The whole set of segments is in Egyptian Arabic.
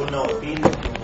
كنا واقفين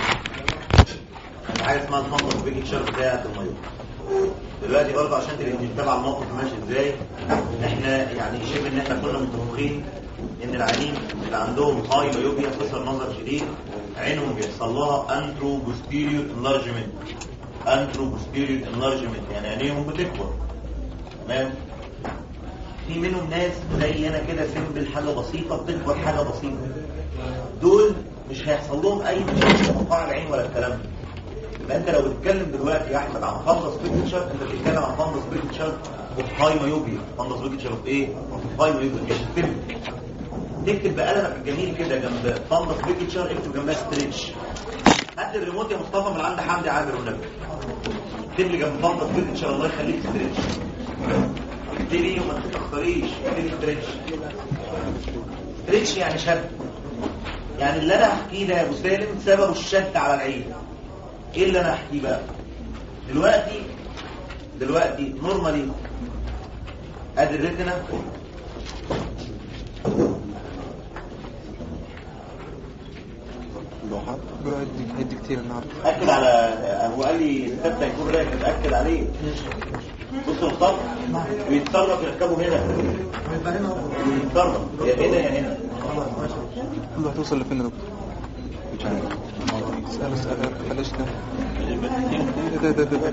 عن حاجه اسمها الفندق بيكتشر بتاعت الميه دلوقتي برضه عشان تبقى تتابع الموقف ماشي ازاي احنا يعني شبه ان احنا كنا متفقين ان العيانين اللي عندهم هاي مايوبيا قصر نظر شديد عينهم بيحصل لها انترو بوستيريور انلارجمنت انترو بوستيريور انلارجمنت يعني عينيهم بتكبر تمام في منهم ناس زي انا كده سيمبل حاجه بسيطه بتكبر حاجه بسيطه دول مش هيحصل لهم اي مشاكل في قطاع العين ولا الكلام ده يبقى انت لو بتتكلم دلوقتي يا احمد عن فندس بيكتشر انت بتتكلم عن فندس بيكتشر اوف هاي مايوبيا فندس بيكتشر اوف ايه اوف هاي مايوبيا مش سيمبل تكتب بقلمك الجميل كده جنب فندس بيكتشر اكتب جنبها ستريتش هات الريموت يا مصطفى من عند حمدي عامر والنبي اكتب لي جنب فندس بيكتشر الله يخليك ستريتش اكتبي وما تتاخريش اكتبي ستريتش ستريتش يعني شد يعني اللي انا هحكيه ده يا ابو سالم سببه الشد على العين ايه اللي انا هحكيه بقى دلوقتي دلوقتي نورمالي ادي الريتنا هدي هدي كتير النهارده اكد على هو قال لي السبت هيكون راكب اكد عليه بص يا مصطفى بيتصرف يركبه هنا بيتصرف يا هنا يا هنا كله هتوصل لفين يا دكتور مش عارف اسأل اسأل بلاش ده ده ده ده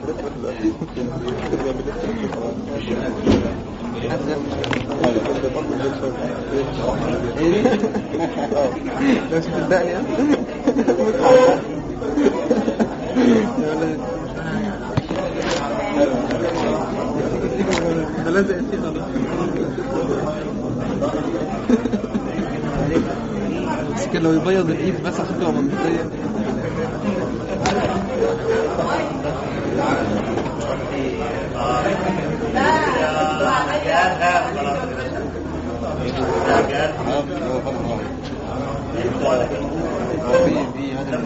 ده مش صدقني ده لازق فيه خلاص بس كان لو يبيض الايد بس عشان تبقى منطقية في في هذا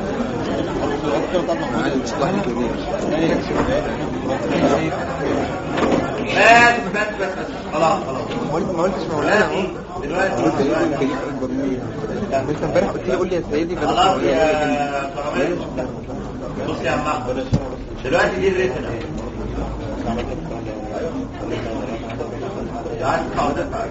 بس بس بس بس خلاص خلاص ما قلتش مولانا اهو دلوقتي قلت دلوقتي ايه اكبر مني انت امبارح قلت لي قول لي يا سيدي بلاش خلاص مولانا. يا كراميل بص يا عم احمد دلوقتي دي الريتنا تعال تعال تعال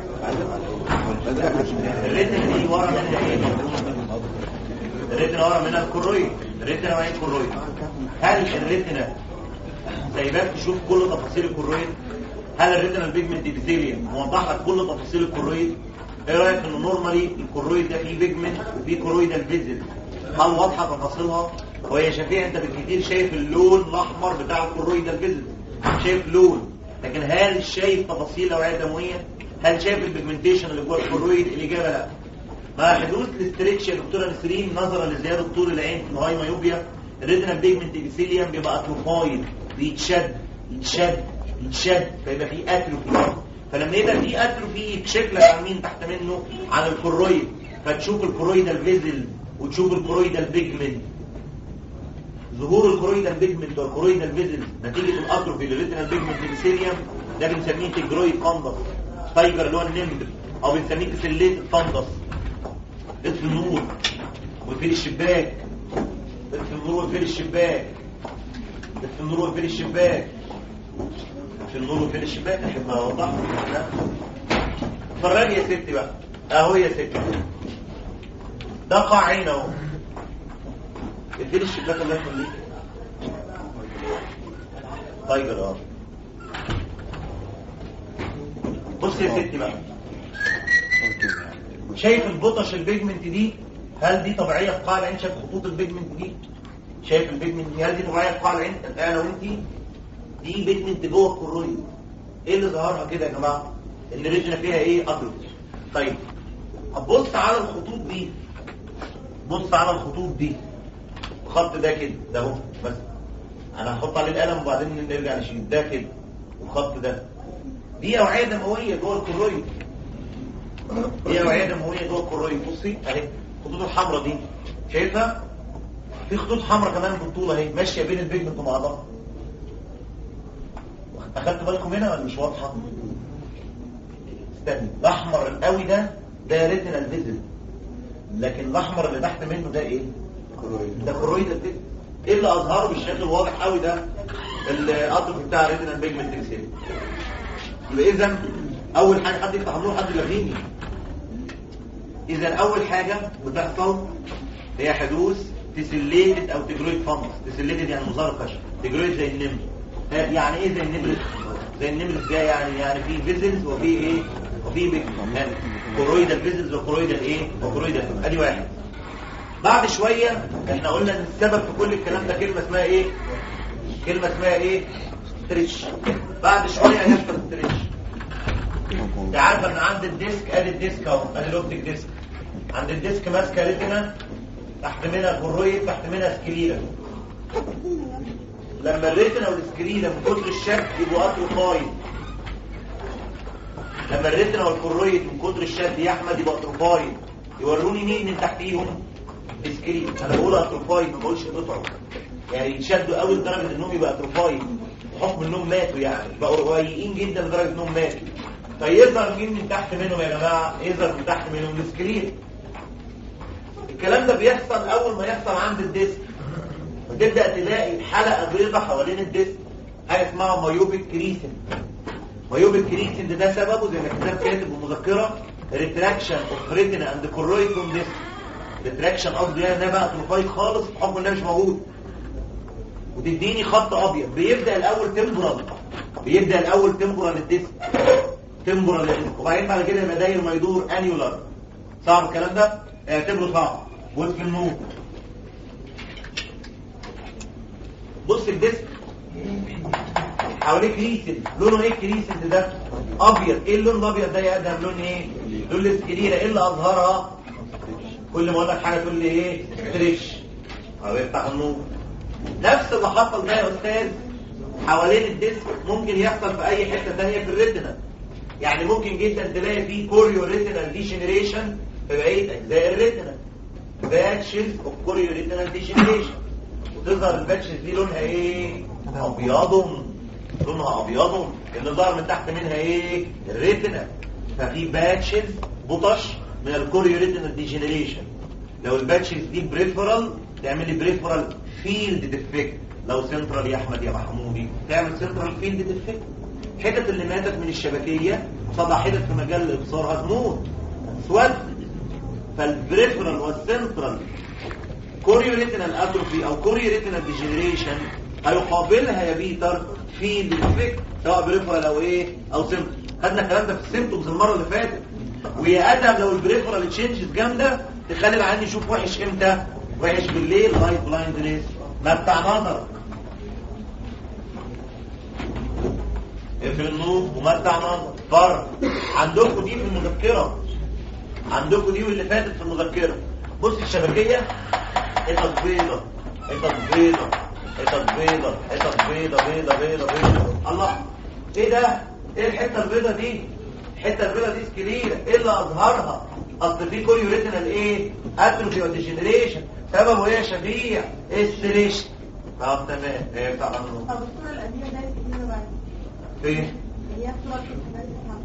الريتنا دي ورا منها ايه الريتنا ورا منها الكرويد الريتنا وهي الكرويد هل الريتنا سايباك تشوف كل تفاصيل الكرويد هل الريتنا البيجمنت ابيثيليوم موضح لك كل تفاصيل الكرويد ايه رايك ان نورمالي الكرويد ده فيه بيجمنت وفيه كرويدال فيزل هل واضحه تفاصيلها وهي شفيع انت بالكتير شايف اللون الاحمر بتاع الكرويدال فيزل شايف لون لكن هل شايف تفاصيل الاوعيه الدمويه هل شايف البيجمنتيشن اللي جوه الكرويد الاجابه لا مع حدوث الاستريتش يا دكتوره نسرين نظرا لزياده طول العين في الهاي مايوبيا الريتنال بيجمنت ابيثيليوم بيبقى اتروفايد بيتشد يتشد يتشد فيبقى في اتروفي فلما يبقى في اتروفي يكشف لك عن مين تحت منه عن الكرويد فتشوف الكرويدال فيزل وتشوف الكرويدال بيجمنت ظهور الكرويدال بيجمنت والكرويدال فيزل نتيجه الاتروفي للريتنال بيجمنت ابيثيليوم ده بنسميه تجرويد فندس تايجر اللي هو النمر او بنسميه كسليت فندس اطفي النور وقفل الشباك اطفي النور وقفل الشباك اطفي النور وقفل الشباك اطفي النور وقفل الشباك احب اوضح لا اتفرجي يا ستي بقى اهو يا ستي ده قاع عين اهو اقفلي الشباك الله يخليك تايجر اه بص يا ستي بقى شايف البطش البيجمنت دي هل دي طبيعيه في قاع العين شايف خطوط البيجمنت دي شايف البيجمنت دي هل دي طبيعيه في قاع العين انا وانت دي بيجمنت جوه الكرويد ايه اللي ظهرها كده يا جماعه ان الريجنا فيها ايه ابيض طيب هتبص على الخطوط دي بص على الخطوط دي الخط ده كده ده اهو بس انا هحط عليه القلم وبعدين نرجع نشيل ده كده والخط ده دي اوعيه دمويه جوه الكرويد دي اوعيه دمويه جوه الكرويد بصي اهي الخطوط الحمراء دي شايفها في خطوط حمراء كمان بالطول اهي ماشيه بين البيجمنت وبعضها اخدت بالكم هنا ولا مش واضحه استني الاحمر القوي ده ده ريتنال فيزل لكن الاحمر اللي تحت منه ده ايه ده كرويد الديسك ايه اللي اظهره بالشكل الواضح قوي ده القطر بتاع ريتنال بيجمنت اكسيل يبقى اذا اول حاجه حد يفتح النور حد يلغيني اذا اول حاجه بتحصل هي حدوث تسليتد او تجرويد فانس تسليتد يعني مظهر خشب تجرويد زي النمر آه، يعني ايه زي النمر زي النمر ازاي يعني يعني في فيزلز وفي ايه وفي بيج يعني كرويدال فيزلز وكرويدال ايه وكرويدال ادي واحد بعد شويه احنا قلنا ان السبب في كل الكلام ده كلمه اسمها ايه كلمه اسمها ايه ستريتش بعد شويه هيحصل ستريتش انت عارفه ان عند الديسك ادي الديسك اهو ادي الاوبتيك ديسك عند الديسك ماسكه ريتنا تحت منها كرويد تحت منها سكليرا لما الريتنا والسكليرا من كتر الشد يبقوا اتروفايد لما الريتنا والكرويد من كتر الشد يا احمد يبقى اتروفايد يوروني مين من تحتيهم سكليرا انا بقول اتروفايد ما بقولش قطعوا يعني يتشدوا قوي لدرجه انهم يبقى اتروفايد بحكم انهم ماتوا يعني بقوا رقيقين جدا لدرجه انهم ماتوا فيظهر مين من تحت منهم يا جماعه يظهر من تحت منهم السكليرا الكلام ده بيحصل اول ما يحصل عند الديسك وتبدا تلاقي حلقه بيضاء حوالين الديسك حاجه اسمها مايوبيك كريسن مايوبيك كريسن ده سببه زي ما الكتاب كاتب بمذكره ريتراكشن اوف ريتنا اند كورويد فروم ديسك ريتراكشن قصدي يعني انها بقى تروفايد خالص بحكم انها مش موجود وتديني خط ابيض بيبدا الاول تمبرال بيبدا الاول تمبرال الديسك تمبرال الديسك وبعدين بعد كده يبقى داير ما يدور انيولار صعب الكلام ده اعتبره صعب وفق النور بص الديسك حواليه كريسل لونه ايه الكريسل ده ابيض ايه اللون الابيض ده يا ادهم لون ايه لون السكريره ايه اللي اظهرها كل ما اقول لك حاجه تقول لي ايه فريش او يفتح النور نفس اللي حصل ده يا استاذ حوالين الديسك ممكن يحصل في اي حته ثانيه في الريتنا يعني ممكن جدا تلاقي فيه كوريو ريتنال ديجنريشن في بقيه اجزاء الريتنا باتشز اوف كوريو ريتنال ديجنريشن وتظهر الباتشز دي لونها ايه ابيض لونها ابيض اللي ظهر من تحت منها ايه الريتنا ففي باتشز بطش من الكوريو ريتنال ديجنريشن لو الباتشز دي بريفرال تعمل لي بريفرال فيلد ديفكت لو سنترال يا احمد يا محمودي تعمل سنترال فيلد ديفكت الحتت اللي ماتت من الشبكيه طبعا حتت في مجال الابصار هتموت اسود فالبريفرال والسنترال كوريوريتنال اتروفي او كوريوريتنال ديجنريشن هيقابلها يا بيتر في الافكت سواء بريفرال او ايه او سيمتوم خدنا الكلام ده في السيمتومز المره اللي فاتت ويا ادم لو البريفرال تشينجز جامده تخلي العيان يشوف وحش امتى وحش بالليل لايت بلايندنس ما بتاع نظر اقفل النور ومتع نظر فرق عندكم دي في المذكره عندكم دي واللي فاتت في المذكره بص الشبكيه حتت بيضه حتت بيضه حتت بيضه حتت بيضه بيضه بيضه بيضه الله ايه ده ايه الحته البيضه دي الحته البيضه دي سكليره ايه اللي اظهرها اصل في كوريوريتنال ايه اتروفي وديجنريشن سببه ايه يا شفيع ايه السريش طب تمام ايه بتاع النور طب الصورة القديمة ده كتير بقى فين هي صورة كده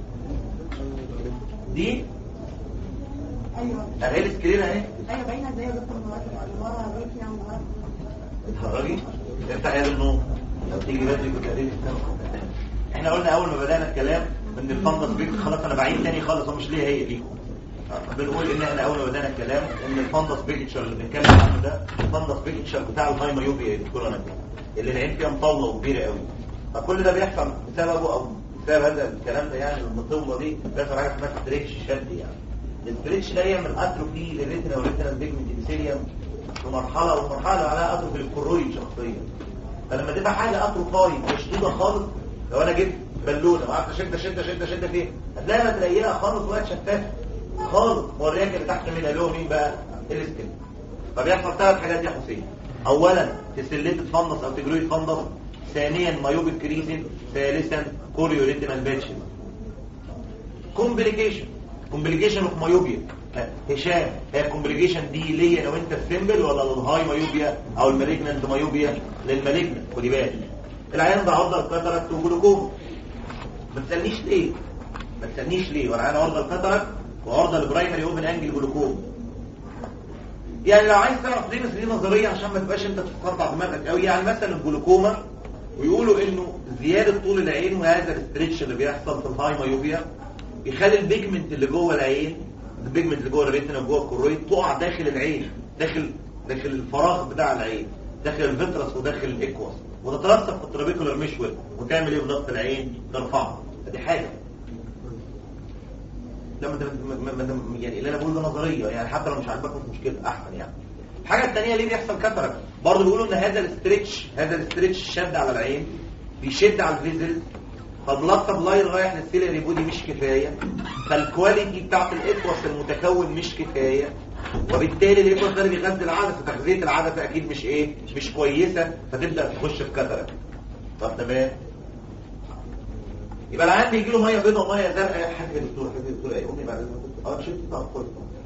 دي ايوه اهي السكرين اهي ايوه باينة ازاي يا دكتور مراتب ورا بيتي يا مراتب اتفرجي افتح يد النوم لو تيجي بدري كنت قريت احنا قلنا اول ما بدانا الكلام ان الفندس بيك خلاص انا بعيد تاني خالص هو مش ليه هي دي بنقول ان احنا اول ما بدانا الكلام ان الفندس بيكتشر اللي بنتكلم عنه ده الفندس بيكتشر بتاع الهاي مايوبيا الكورونا اللي العين فيها مطوله وكبيره قوي فكل ده بيحصل بسببه او بسبب هذا الكلام ده يعني المطوله دي بيحصل حاجه اسمها ستريتش شد يعني الستريتش ده يعمل اتروفي للريتنا والريتنا بيجمنت ابيثيليوم في مرحله ومرحله عليها اتروفي للكرويد شخصيا فلما تبقى حاجه اتروفايد شديده خالص لو انا جبت بالونه وقعدت اشد اشد اشد اشد فيه هتلاقيها تلاقيها خالص وقت شفافه خالص موريك اللي تحت منها اللي هو مين بقى السكن فبيحصل ثلاث حاجات يا حسين اولا تسليت فندس او تجرويد فندس ثانيا مايوبيك كريزن ثالثا كوريوريتينال باتشز كومبليكيشن كومبليكيشن اوف مايوبيا هشام هي الكومبليكيشن دي ليا لو انت السيمبل ولا للهاي مايوبيا او المالجنانت مايوبيا للمالجنانت خدي بالك العيان ده عرضه الكاتاراكت وجلوكوما ما تسالنيش ليه ما تسالنيش ليه وانا عيان عرضه الكاتاراكت وعرضه البرايمري اوبن انجل جلوكوما يعني لو عايز تعرف ليه بس دي نظريه عشان ما تبقاش انت تتقطع دماغك قوي يعني مثلا الجلوكوما ويقولوا انه زياده طول العين وهذا الاسترتش اللي بيحصل في الهاي مايوبيا بيخلي البيجمنت اللي جوه العين البيجمنت اللي جوه الريتنا وجوه الكرويد تقع داخل العين داخل داخل الفراغ بتاع العين داخل الفيترس وداخل الاكواس وتترسب في الترابيكولار مشول وتعمل ايه في ضغط العين ترفعه دي حاجه لما يعني اللي انا بقوله ده نظريه يعني حتى لو مش عاجبك مش مشكله احسن يعني الحاجه الثانيه ليه بيحصل كاتراكت برضه بيقولوا ان هذا الاسترتش هذا الاسترتش شد على العين بيشد على الفيزل فالبلاد سبلاي رايح للسيلري بودي مش كفايه فالكواليتي بتاعت الاكواس المتكون مش كفايه وبالتالي الاكواس ده اللي بيغذي العدسه تغذيه العدسه اكيد مش ايه مش كويسه فتبدا تخش في كاتراكت طب تمام يبقى العيان بيجي له ميه بيضاء وميه زرقاء حاجه يا دكتور حاجه يا دكتور ايه امي بعد اذنك اه شفت بتاع الكل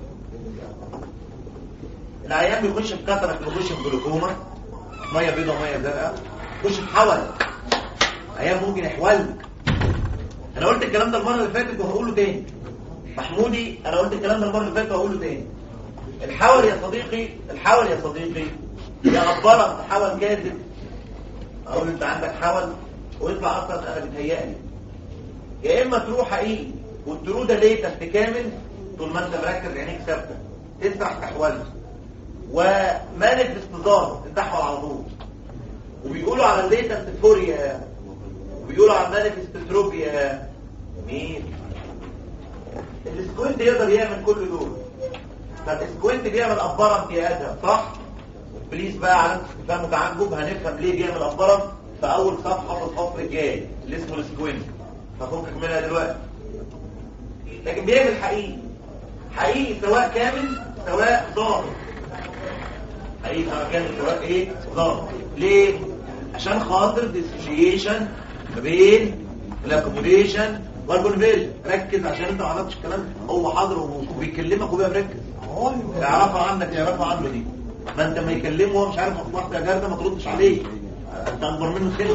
العيان بيخش في كاتراكت بيخش في جلوكوما ميه بيضاء وميه زرقاء يخش في حول عيان ممكن يحول انا قلت الكلام ده المره اللي فاتت وهقوله تاني محمودي انا قلت الكلام ده المره اللي فاتت وهقوله تاني الحول يا صديقي الحول يا صديقي يا غبره حول كاذب اقول انت عندك حول ويطلع اصلا انا بيتهيألي يا اما تروح حقيقي والترو ده ليه تحت كامل طول ما انت مركز عينيك ثابته تسرح تحول ومالك باستدار تتحول على طول وبيقولوا على الليتنت فوريا وبيقولوا على مالك استتروبيا مين السكوينت يقدر يعمل كل دول فالسكوينت بيعمل ابرم يا ادم صح بليز بقى على استفهام متعجب هنفهم ليه بيعمل ابرم في اول صفحه في الفصل الجاي اللي اسمه السكوينت هفكك منها دلوقتي لكن بيعمل حقيقي حقيقي سواء كامل سواء ظاهر حقيقي سواء كامل سواء ايه ظاهر ليه عشان خاطر ديسوشيشن ما بين الاكوموديشن والكونفيرجن ركز عشان انت ما عرفتش الكلام هو حاضر وبيكلمك وبيبقى مركز يعرفها عنك يعرفها عنه دي ما انت ما يكلمه وهو مش عارف مصلحتك يا جارده ما تردش عليه انت اكبر منه خير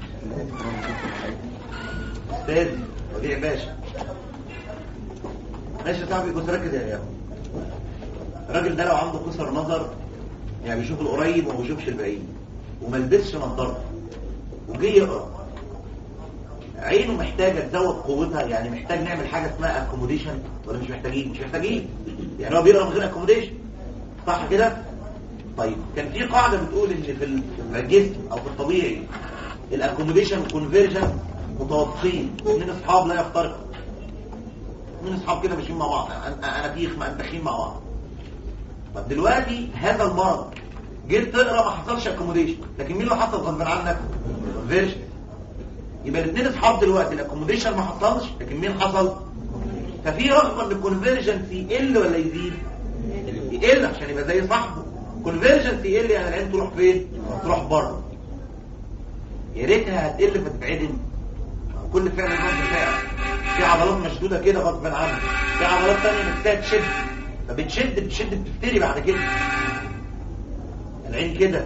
استاذ وديع باشا ماشي يا صاحبي بص ركز يا رياض الراجل ده لو عنده قصر نظر يعني بيشوف القريب وما بيشوفش البعيد وما لبسش نظاره وجه يقرا عينه محتاجه تزود قوتها يعني محتاج نعمل حاجه اسمها اكوموديشن ولا مش محتاجين مش محتاجين يعني هو بيقرا من غير اكوموديشن صح كده طيب كان في قاعده بتقول ان في الجسم او في الطبيعي الاكوموديشن والكونفرجن متوافقين اثنين اصحاب لا يفترقوا اثنين اصحاب كده ماشيين مع بعض اناتيخ ما انتخين مع بعض طب دلوقتي هذا المرض جيت تقرا ما حصلش اكوموديشن لكن مين اللي حصل غصب عنك كونفرجن يبقى الاثنين اصحاب دلوقتي الاكوموديشن ما حصلش لكن مين حصل ففي رغبه ان الكونفرجنس يقل ولا يزيد يقل عشان يبقى زي صاحبه كونفرجنس يقل يعني العين تروح فين تروح بره يا ريتها هتقل فتتعدم كل فعل رد فعل في عضلات مشدوده كده غصب عنها في عضلات ثانيه نفسها تشد فبتشد بتشد بتفتري بعد كده العين كده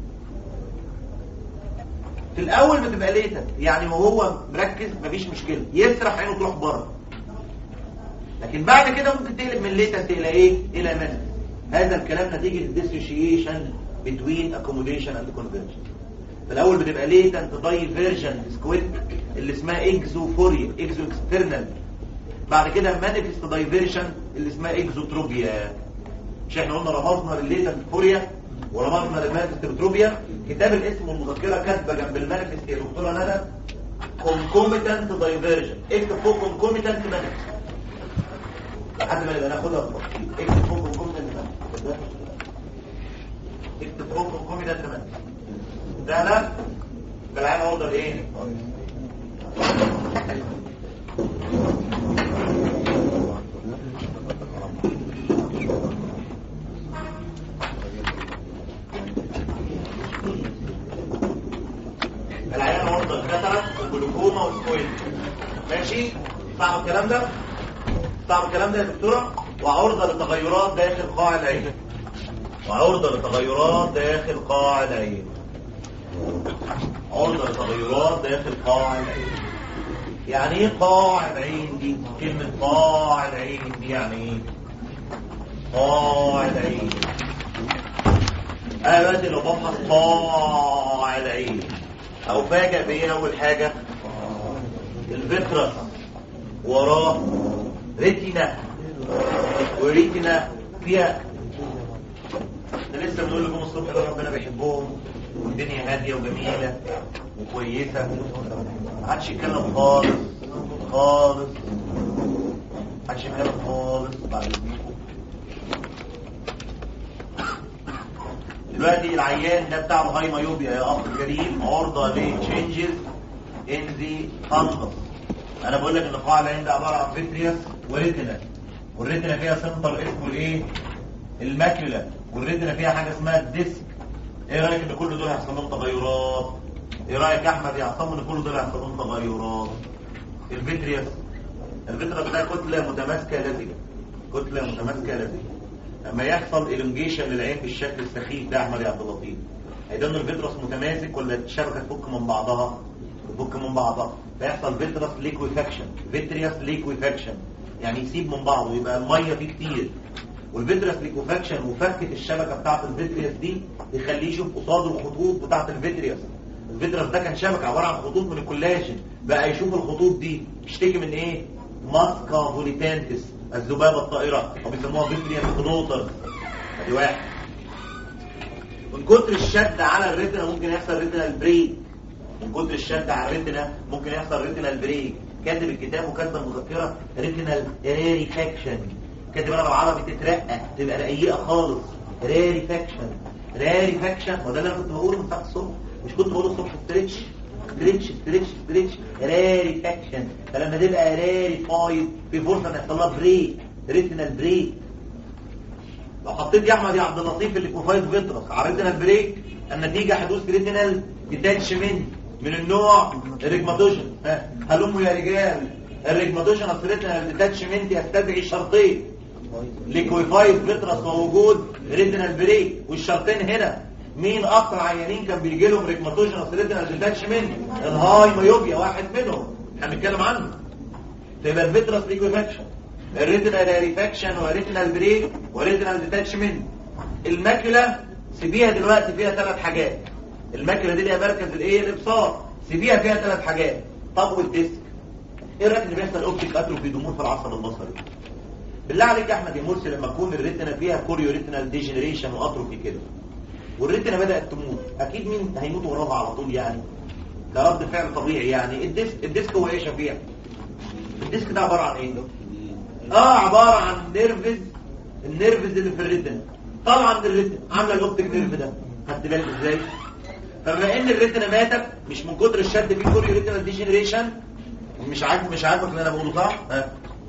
في الاول بتبقى ليتة يعني وهو مركز مفيش مشكله يسرح عينه تروح بره لكن بعد كده ممكن تقلب من ليتة الى ايه الى من هذا الكلام نتيجه الديسوشيشن بتوين اكوموديشن اند كونفرجن في الاول بتبقى ليتنت دايفيرجن سكويد اللي اسمها اكزوفوريا اكزو اكسترنال بعد كده مانيفست دايفيرجن اللي اسمها اكزوتروبيا مش احنا قلنا رمزنا للليتنت فوريا ورمزنا للمانيفست بتروبيا كتاب الاسم والمذكره كاتبه جنب المانيفست يا دكتوره ندى كونكوميتنت دايفيرجن اكتب فوق كونكوميتنت مانيفست لحد ما نبقى ناخدها بالتفصيل اكتب فوق كونكوميتنت مانيفست اكتب فوق كونكوميتنت مانيفست ده لا بالعين اوردر ايه العيان اوردر كترت وجلوكوما وسكويد ماشي صعب الكلام ده صعب الكلام ده يا دكتوره وعرضه لتغيرات داخل قاع العين وعرضه لتغيرات داخل قاع العين عرضة لتغيرات داخل قاع العين يعني ايه قاع العين دي كلمة قاع العين دي يعني ايه قاع العين انا دلوقتي لو بفحص طاع العين او فاجئ بايه اول حاجه الفيترس وراه ريتينا وريتينا فيها ده لسه بنقول لكم الصبح ده ربنا بيحبهم والدنيا هاديه وجميله وكويسه ما حدش يتكلم خالص خالص ما حدش يتكلم خالص بعد اذنكم دلوقتي العيان ده بتاع الهاي مايوبيا يا اخ كريم عرضه لتشينجز ان ذا فانجس انا بقول لك ان قاع العين ده عباره عن فيتريوس وريتنا والريتنا فيها سنتر اسمه الايه الماكيولا والريتنا فيها حاجه اسمها الديسك ايه رايك ان كل دول هيحصل لهم تغيرات ايه رايك يا احمد يا عصام ان كل دول هيحصل لهم تغيرات الفيتريوس الفيتريوس ده كتله متماسكه لزجه كتله متماسكه لزجه لما يحصل الونجيشن للعين بالشكل السخيف ده يا احمد يا عبد اللطيف هيبقى ان الفيترس متماسك ولا الشبكه تفك من بعضها تفك من بعضها فيحصل فيترس ليكويفاكشن فيتريوس ليكويفاكشن يعني يسيب من بعضه يبقى الميه فيه كتير والفيترس ليكوفاكشن وفكت الشبكه بتاعه الفيتريوس دي يخليه يشوف قصاده الخطوط بتاعه الفيتريوس الفيترس ده كان شبكه عباره عن خطوط من الكولاجين بقى يشوف الخطوط دي يشتكي من ايه ماسكا فوليتانتس الذبابه الطائره او بيسموها فيتريوس كنوتر ادي واحد من كتر الشد على الريتنا ممكن يحصل ريتنال بريك من كتر الشد على الريتنا ممكن يحصل ريتنال بريك كاتب الكتاب وكاتب المذكره ريتنال ريريفاكشن كاتب انا بالعربي تترقى تبقى رقيقه خالص ريريفاكشن ريريفاكشن وده اللي انا كنت بقوله من ساعه الصبح مش كنت بقوله الصبح ستريتش ستريتش ستريتش ستريتش ريريفاكشن فلما تبقى ريريفايد في فرصه ان يحصل لها بريك ريتنال بريك لو حطيت يا احمد يا عبد اللطيف الليكوفايد فيترس على ريتنال بريك النتيجه حدوث ريتنال ديتاتشمنت من النوع الريجماتوجن ها هلموا يا رجال الريجماتوجن ريتنال ديتاتشمنت يستدعي شرطين ليكويفايد فيترس ووجود ريتنال بريك والشرطين هنا مين اكتر عيانين كان بيجي لهم ريجماتوجن ريتنال ديتاتشمنت الهاي مايوبيا واحد منهم هنتكلم عنه تبقى الفيترس ليكويفاكشن الريتنال ريفاكشن وريتنال بريك وريتنال ديتاتشمنت الماكيولا سيبيها دلوقتي فيها ثلاث حاجات الماكيولا دي ليها مركز الايه الابصار سيبيها فيها ثلاث حاجات طب والديسك ايه رايك ان بيحصل اوبتيك اتروفي ضمور في العصب البصري بالله عليك يا احمد يا مرسي لما تكون الريتنا فيها كوريو ريتنال ديجنريشن واتروفي كده والريتنا بدات تموت اكيد مين هيموت وراها على طول يعني كرد فعل طبيعي يعني الديسك الديسك هو ايه يا شفيع الديسك ده عباره عن ايه اه عباره عن نيرفز النيرفز اللي في الريتنا طالعه من الريتنا عامله الاوبتيك نيرف ده خدت بالك ازاي فبما ان الريتنا ماتت مش من كتر الشد في كوريو ريتنال ديجنريشن مش عاجب مش عاجبك اللي انا بقوله صح ها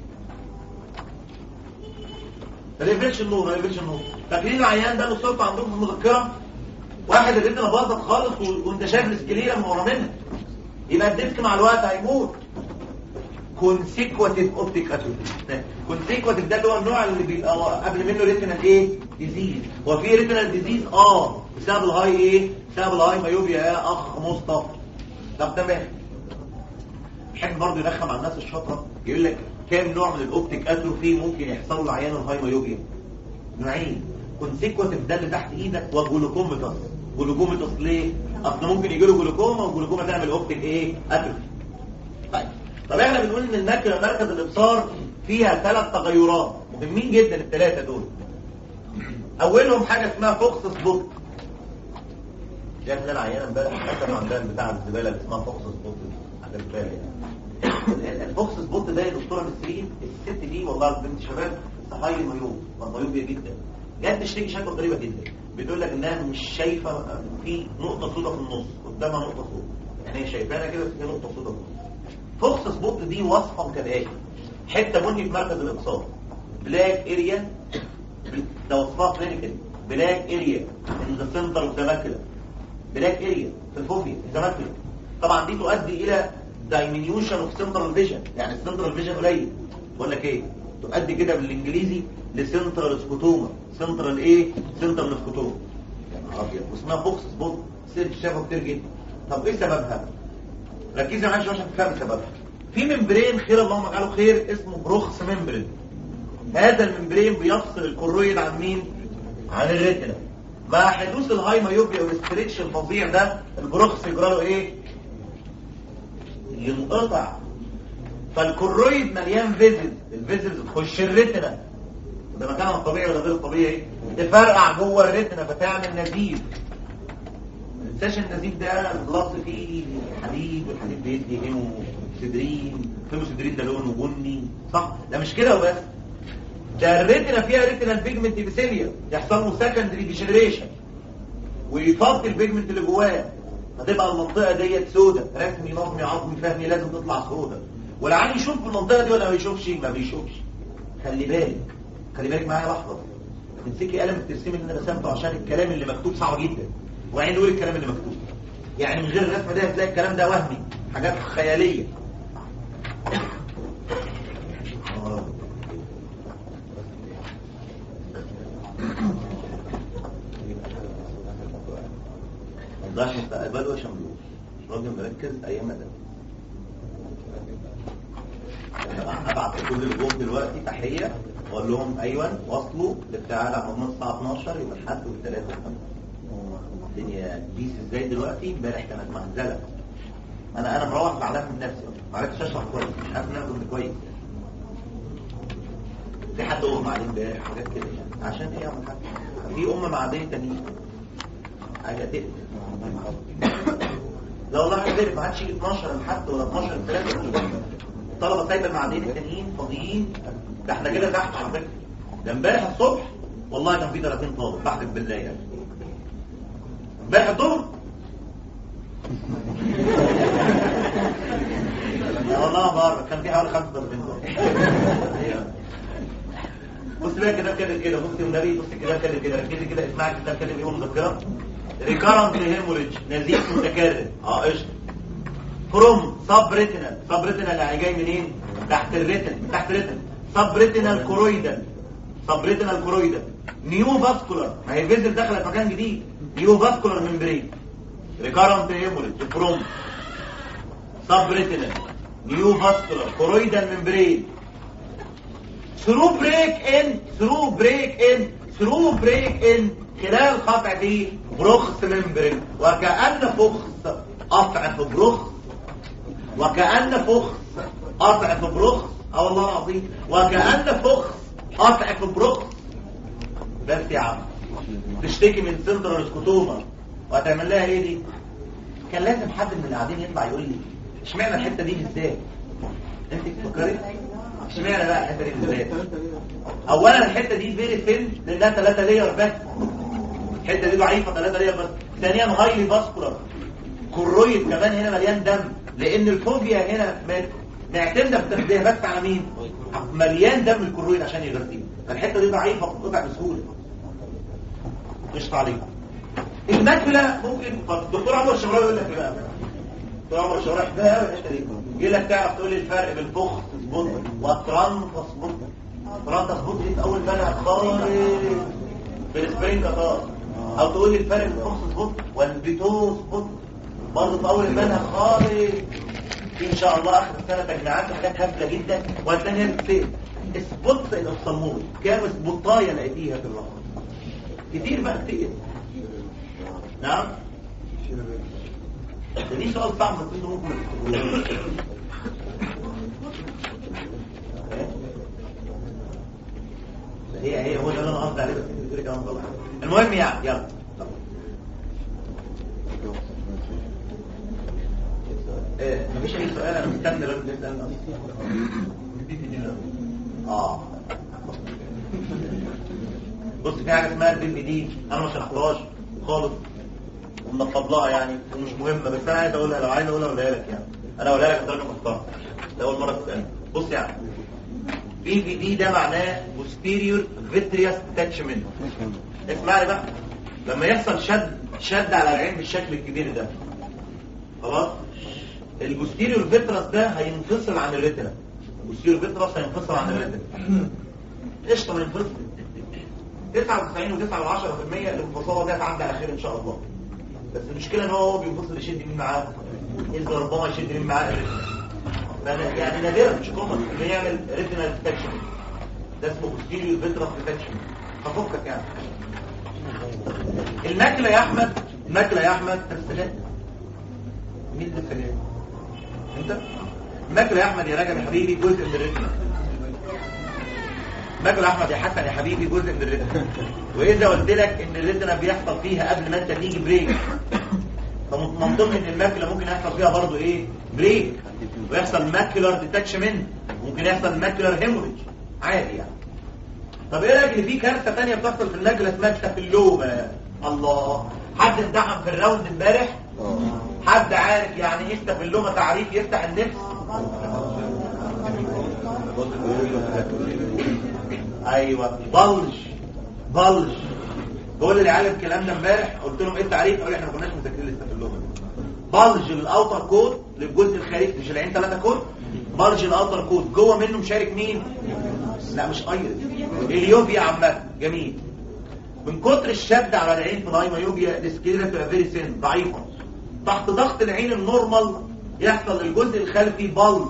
ما يقفلش النور ما يقفلش النور فاكرين العيان ده اللي صورته عندكم في المذكره واحد الريتنا باظت خالص و... وانت شايف السكليره من ورا منها يبقى الديسك مع الوقت هيموت كونسيكواتيف اوبتيك اتروفي كونسيكواتيف ده اللي هو النوع اللي بيبقى قبل منه ريتنال ايه ديزيز هو في ريتنال ديزيز اه بسبب الهاي ايه بسبب الهاي مايوبيا يا اخ مصطفى طب تمام يحب برضه يرخم على الناس الشاطره يقول لك كام نوع من الاوبتيك اتروفي ممكن يحصل لعيان الهاي مايوبيا نوعين كونسيكواتيف ده اللي تحت ايدك وجلوكوميتاس جلوكوميتاس ليه اصل ممكن يجي له جلوكوما والجلوكوما تعمل اوبتيك ايه اتروفي طيب طب احنا بنقول ان الماكله مركز الابصار فيها ثلاث تغيرات مهمين جدا الثلاثه دول اولهم حاجه اسمها فوكس سبوت جاب لنا عيانه امبارح حتى عندها بتاع الزباله اللي اسمها فوكس سبوت على البال يعني الفوكس سبوت ده يا دكتوره نسرين الست دي والله بنت شباب صحايا ميوب ميوبيه جدا جت تشتكي شكوى غريبه جدا بتقول لك انها مش شايفه في نقطه سوداء في النص قدامها نقطه سوداء يعني هي شايفاها كده بس هي نقطه سوداء في النص فوكس سبوت دي وصفه كالاتي حته بني في مركز الابصار بلاك اريا ده وصفها كلينيكال بلاك اريا ان ذا سنتر اوف ذا ماكيولا بلاك اريا في الفوفيا ذا ماكيولا طبعا دي تؤدي الى دايمنيوشن اوف سنترال فيجن يعني السنترال فيجن قليل بقول لك ايه تؤدي كده بالانجليزي لسنترال سكوتوما سنترال ايه سنترال سكوتوما يا نهار ابيض واسمها فوكس سبوت سير شافه كتير جدا طب ايه سببها ركزي معايا شويه عشان تفهمي سببها في ممبرين خير اللهم اجعله خير اسمه بروخس ممبرين هذا الممبرين بيفصل الكرويد عن مين عن الريتنا مع حدوث الهاي مايوبيا والاستريتش الفظيع ده البروخس يجرى له ايه ينقطع فالكرويد مليان فيزل الفيزلز تخش الريتنا ده مكانها الطبيعي ولا غير الطبيعي تفرقع جوه الريتنا فتعمل نزيف ما تنساش النزيف ده البلاط فيه حديد والحديد بيدي هيموسيدرين هيموسيدرين ده لونه بني صح ده مش كده وبس ده الريتنا فيها ريتنا بيجمنت ابيثيليا يحصل له سكندري ديجنريشن ويفضي البيجمنت اللي جواه فتبقى المنطقه ديت سودة رسمي نظمي عظمي فهمي لازم تطلع سودة والعين يشوف في المنطقه دي ولا ما يشوفش ما بيشوفش خلي بالك خلي بالك معايا لحظه تمسكي قلم الترسيم اللي انا رسمته عشان الكلام اللي مكتوب صعب جدا وعين نقول الكلام اللي مكتوب يعني من غير الرسمه دي هتلاقي الكلام ده وهمي حاجات خياليه آه. ما تضيعش مستقبله يا شملوس راجل مركز ايام ده ابعت لكل اللي جم دلوقتي تحيه واقول لهم ايوه وصلوا لبتاع العموم الساعه 12 يبقى الحد والثلاث والخميس الدنيا بيس ازاي دلوقتي امبارح كانت مهزله انا انا مروح زعلان من نفسي ما عرفتش اشرح كويس مش عارف ان انا كنت كويس في حد اغمى عليه امبارح حاجات كده يعني عشان ايه يا عم الحاج في ام معديه تانيين حاجه تقلق لا والله حاجه تقلق ما عادش يجي 12 لحد ولا 12 3 الطلبه سايبه المعادين التانيين فاضيين ده احنا كده تحت على فكره ده امبارح الصبح والله كان في 30 طالب بحلف بالله يعني امبارح الظهر لا والله بره كان في حوالي 35 طالب بص بقى كده كده كده بص النبي بص كده كده كده ركزي كده اسمعي كده كده ايه مذكره ريكارنت هيموريدج نزيف متكرر اه قشطه فروم سب ريتينال سب ريتينال يعني جاي منين تحت الريتن تحت الريتن سب ريتينال كورويدال سب ريتينال كورويدال نيو فاسكولار ما هي الفيزل دخلت مكان جديد نيو فاسكولار ممبرين ريكارنت هيموريدج فروم سب ريتينال نيو فاسكولار كورويدال ممبرين ثرو بريك ان ثرو بريك ان ثرو بريك ان خلال قطع دي برخص ممبرين وكأن فخص قطع في برخص وكأن فخص قطع في برخص اه والله العظيم وكأن فخص قطع في برخص بس يا عم تشتكي من سنترال سكوتوما وهتعمل لها ايه دي كان لازم حد من اللي قاعدين يطلع يقول لي اشمعنى الحته دي ازاي انت تفكري اشمعنى بقى الحته دي بالذات اولا الحته دي فيري ثين لانها 3 لير بس الحته دي ضعيفه 3 لير بس ثانيا هايلي فاسكولار كرويد كمان هنا مليان دم لان الفوبيا هنا م- معتمده بتغذيه بس على مين مليان دم الكرويد عشان يغذيه فالحته دي ضعيفه بتقطع بسهوله قشطه عليكم الماكله ممكن طب دكتور عمر الشبراوي يقول لك ايه بقى دكتور عمر الشبراوي ده قوي الحته دي يجي لك تعرف تقول لي الفرق بين فخ تظبط والتران تظبط التران تظبط دي في اول منهج خالص في السبرينج اطار او تقول لي الفرق بين الفخ تظبط والبيتو تظبط برضه في اول المنهج خالص في ان شاء الله اخر السنه تجميعات حاجات هبله جدا وهتلاقيها بتصير سبوتس الاوفثالمول كام سبوتايه لقيتيها في الرقم كتير بقى كتير نعم ده دي سؤال صعب بس انتوا ممكن ما تفتكروش هي هي هو ده اللي انا قصدي عليه بس انت بتقولي كلام غلط المهم يعني يلا ايه مفيش اي سؤال انا مستني لازم تسال اه بص في حاجه اسمها البي دي انا ما شرحتهاش خالص ومنفض لها يعني ومش مهمه بس انا عايز اقولها لو عايز اقولها اقولها لك يعني انا اقولها لك بدرجه محترمه ده اول مره تسالني بص يعني بي في دي ده معناه posterior vitreous attachment اسمعني بقى لما يحصل شد شد على العين بالشكل الكبير ده خلاص البوستيريور فيترس ده هينفصل عن الريتنا البوستيريور فيترس هينفصل عن الريتنا قشطه ما ينفصل 99 و9 و10% الانفصال ده هتعدي على خير ان شاء الله بس المشكله ان هو هو بينفصل يشد مين معاه اذا ربما يشد مين معاه الريتنا فأنا- يعني نادرا مش كومن انه يعمل ريتنا ديتكشن ده اسمه posterior vitreous detection هفكك يعني الماكله يا احمد الماكله يا احمد ترسلات مين اللي لسه جاي انت الماكله يا احمد يا راجل يا حبيبي جزء من الريتنا الماكله يا احمد يا حسن يا حبيبي جزء من الريتنا واذا قلت لك ان الريتنا بيحصل فيها قبل ما انت تيجي بريك فمن ضمن ان الماكله ممكن يحصل فيها برضه ايه بريك ويحصل ماكيولار ديتاتشمنت ممكن يحصل ماكيولار هيموريج عادي يعني طب ايه رايك ان في كارثه ثانيه بتحصل في الماكله اسمها التفلومه الله حد امتحن في الراوند امبارح حد عارف يعني ايه استفلومه تعريف يفتح النفس ايوه بلج بلج بقول للعيال الكلام ده امبارح قلت لهم ايه التعريف قالوا لي احنا ما كناش مذاكرين الاستفلومه بلج للاوتر كود للجزء الخارجي مش العين ثلاثه كود بلج الاوتر كود جوه منه مشارك مين لا مش ايرس اليوبيا عامه جميل من كتر الشد على العين في الهايمايوبيا السكيلة بتبقى فيري سين ضعيفه تحت ضغط العين النورمال يحصل للجزء الخلفي بلج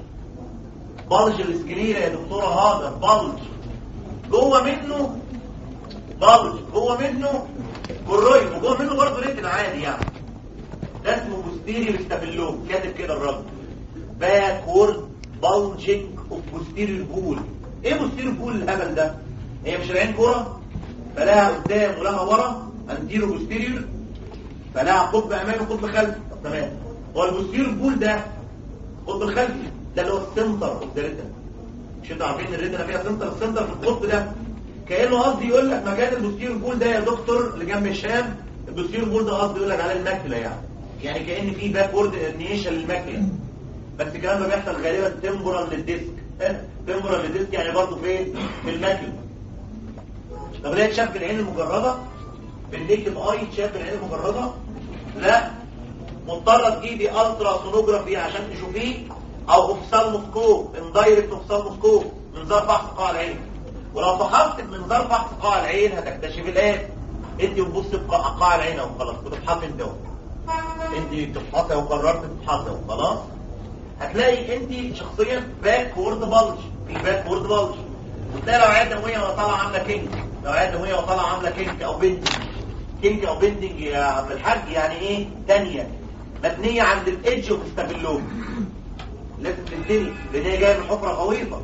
بلج الاسكليرا يا دكتوره هاجر بلج جوه منه بلج جوه منه كرويد وجوه منه برضه ريتنا عادي يعني ده اسمه بوستيريور ستافيلوم كاتب كده الراجل باكورد بلجنج اوف بوستيريور بول ايه بوستيريور بول الهبل ده هي مش العين كوره فلها قدام ولها ورا انتيرو بوستيريور فلها قطب امامي وقطب خلفي طب تمام هو البوستيريور بول ده القطب الخلفي ده اللي هو السنتر اوف ذا ريتنا مش انتوا عارفين ان الريتنا فيها سنتر السنتر في القطب ده كانه قصدي يقول لك مكان البوستيريور بول ده يا دكتور اللي جنب الشام البوستيريور بول ده قصدي يقول لك على الماكله يعني يعني كأن في باكورد ارنيشن للماكله بس الكلام ده بيحصل غالبا تمبورال للديسك تمبورال للديسك يعني برضه فين في الماكله طب ليه تشاف بالعين المجرده بالنيكد اي تشاف بالعين المجرده لا مضطره تجيبي الترا سونوجرافي عشان تشوفيه او اوفسالموسكوب اندايركت اوفسالموسكوب منظار فحص قاع العين ولو فحصت بمنظار فحص قاع العين هتكتشف الان انت بتبص بقاع العين اهو خلاص بتفحصي انت اهو انت بتفحصي وقررت تفحصي خلاص هتلاقي انت شخصيا باك وورد بلج في باك وورد بلج وتلاقي لو عيادة دموية وطالعة عاملة كينج لو عيادة دموية وطالعة عاملة كينج او بندنج كينج او بندنج يا عم الحاج يعني ايه تانية مبنية عند الايدج وتستغلوه لازم تنتني لان هي جاية من حفرة غويطة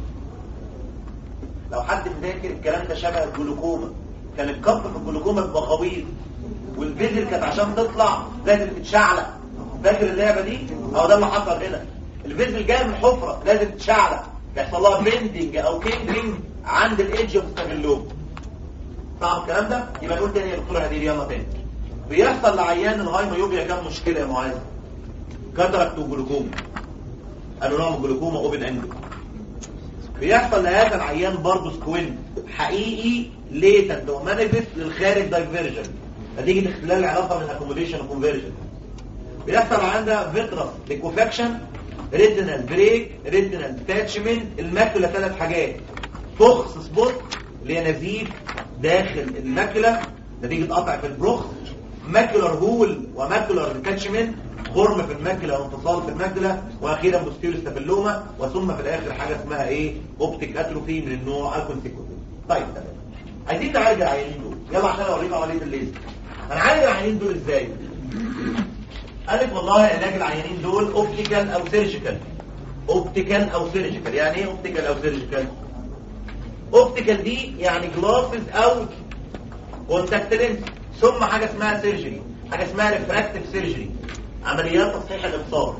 لو حد مذاكر الكلام ده شبه الجلوكوما كان الكف في الجلوكوما بيبقى غويط والفيزل كانت عشان تطلع لازم تتشعلق فاكر اللعبة دي هو ده اللي حصل هنا الفيزل جاي من حفرة لازم تتشعلق بيحصل لها بيندنج او كينجنج عند الايدج وتستغلوه صعب الكلام ده يبقى نقول تاني يا دكتوره هدير يلا تاني بيحصل لعيان الهايمويوبيا كام مشكله يا معاذ كاتراكت وجلوكوما قالوا نوع من الجلوكوما اوبن اند بيحصل لهذا العيان برضه سكوين حقيقي ليتنت ومانيفست للخارج دايفيرجن نتيجه اختلال العلاقه بين اكوموديشن وكونفرجن بيحصل عندها فيترس ليكوفاكشن ريتينال بريك ريتينال ديتاتشمنت الماكولا ثلاث حاجات فخس سبوت اللي هي نزيف داخل الماكولا نتيجه قطع في البرخ ماكولار هول وماكولار ديتاتشمنت خرم في الماكولا وانفصال في الماكولا واخيرا بوستيريو ستافيلوما وثم في الاخر حاجه اسمها ايه اوبتيك اتروفي من النوع الكونسيكوتيف طيب تمام عايزين نعالج العيانين دول يلا عشان اوريكم عمليه الليزر هنعالج العيانين دول ازاي قالت والله علاج العيانين دول اوبتيكال او سيرجيكال اوبتيكال او سيرجيكال يعني ايه اوبتيكال او سيرجيكال اوبتيكال دي يعني جلاسز او كونتاكت لينس ثم حاجه اسمها سيرجري حاجه اسمها ريفراكتيف سيرجري عمليات تصحيح الابصار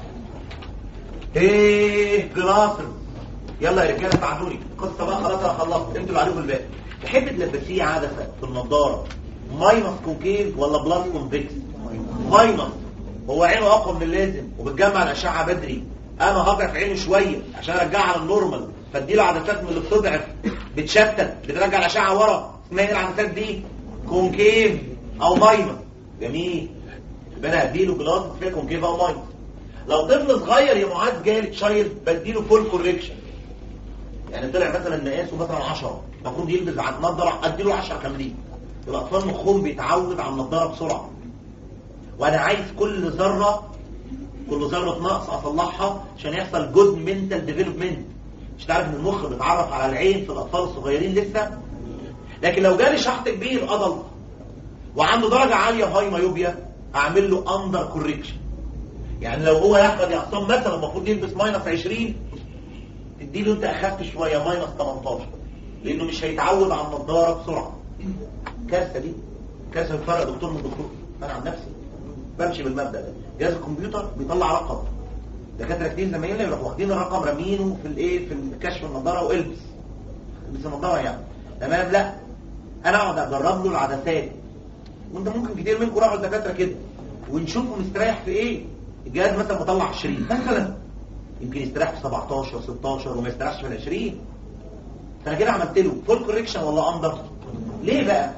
ايه جلاسز يلا يا رجاله ساعدوني القصه بقى خلاص انا خلصت انتوا اللي عليكم الباقي تحب تلبسيه عدسه في النضاره ماينس كوكيز ولا بلس كونفكس ماينس هو عينه اقوى من اللازم وبتجمع الاشعه بدري انا هضعف عينه شويه عشان ارجعها للنورمال فاديله عدسات من اللي بتضعف بتشتت بترجع الاشعه ورا اسمها ايه العدسات دي كونكيف او ماينس جميل يبقى انا هديله جلاس فيها كونكيف او ماينس لو طفل صغير يا معاذ جالي تشايلد بديله فول كوريكشن يعني طلع مثلا مقاسه مثلا 10 المفروض يلبس على النضاره اديله 10 كاملين الاطفال مخهم بيتعود على النضاره بسرعه وانا عايز كل ذره كل ذره نقص اصلحها عشان يحصل جود منتال ديفلوبمنت مش تعرف ان المخ بيتعرف على العين في الاطفال الصغيرين لسه لكن لو جالي شحط كبير ادلت وعنده درجه عاليه هاي مايوبيا اعمل له اندر كوريكشن يعني لو هو يحفظ يا عصام مثلا المفروض يلبس ماينس 20 تديله انت اخف شويه ماينس 18 لانه مش هيتعود على النضاره بسرعه كارثه دي كارثه بتفرق دكتور من دكتور انا عن نفسي بمشي بالمبدا ده جهاز الكمبيوتر بيطلع رقم دكاتره كتير زمايلنا يروحوا واخدين الرقم رامينه في الايه في كشف النضاره والبس البس النضاره يعني تمام لا انا اقعد اجرب له العدسات وانت ممكن كتير منكم راحوا الدكاتره كده ونشوفه مستريح في ايه الجهاز مثلا مطلع 20 مثلا يمكن يستريح في 17 16 وما يستريحش في ال 20 فانا كده عملت له فول كوريكشن ولا اندر ليه بقى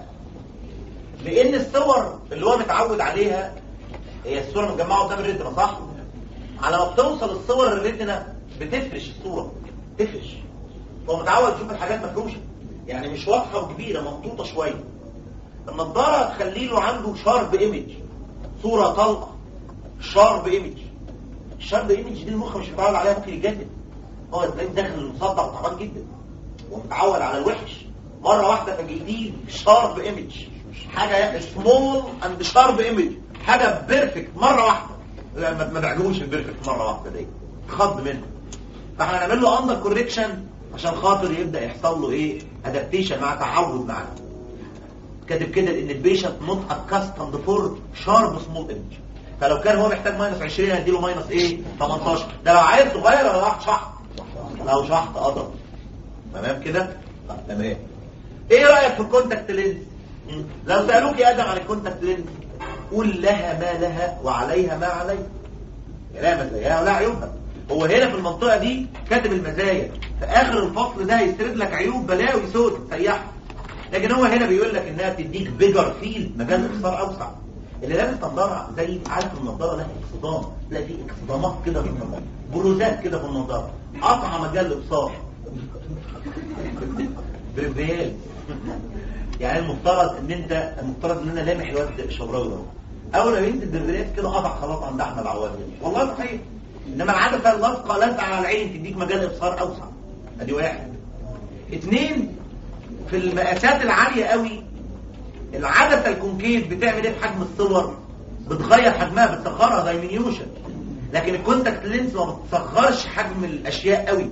لان الصور اللي هو متعود عليها هي الصوره متجمعه قدام الريتنا صح على ما بتوصل الصور الريتنا بتفرش الصوره تفرش هو متعود يشوف الحاجات مفروشه يعني مش واضحه وكبيره ممطوطه شويه النضاره تخلي له عنده شارب ايمج صوره طلقه شارب ايمج الشارب ايمج دي المخ مش متعود عليها ممكن يتجنن هو تلاقيه داخل المصدع وتعبان جدا ومتعود على الوحش مره واحده فجديد شارب ايمج حاجه سمول اند شارب ايمج حاجه بيرفكت مره واحده لا ما ما تعجبوش البيرفكت مره واحده دي خض منه فاحنا هنعمل له اندر كوريكشن عشان خاطر يبدا يحصل له ايه ادابتيشن مع تعود معاه كاتب كده ان البيشنت نوت اكاستمد فور شارب سمول ايمج فلو كان هو محتاج ماينس 20 هديله ماينس ايه 18 ده لو عايز صغير ولا واحد شحط لو شحط اضرب تمام كده طب تمام ايه رايك في الكونتاكت لينز مم. لو سالوك يا ادم عن الكونتاكت لينز قول لها ما لها وعليها ما عليها لا مزاياها ولا عيوبها هو هنا في المنطقه دي كاتب المزايا في اخر الفصل ده هيسرد لك عيوب بلاوي سود سيحها لكن هو هنا بيقول لك انها بتديك بيجر فيلد مجال اختصار اوسع اللي لابس نظاره زي عارف النظاره لها اكسدام تلاقي في اكسدامات كده في النظاره بروزات كده في النظاره قطع مجال الابصار بريفيال يعني المفترض ان انت المفترض ان انا لامح الواد شبراوي ده اول ما بينزل بالبريس كده قطع خلاص عند احمد عواد والله صحيح انما العدسه اللاصقه لازقه على العين تديك مجال ابصار اوسع ادي واحد اثنين في المقاسات العاليه قوي العدسه الكونكيف بتعمل ايه في حجم الصور بتغير حجمها بتصغرها زي مينيوشن لكن الكونتاكت لينز ما بتصغرش حجم الاشياء قوي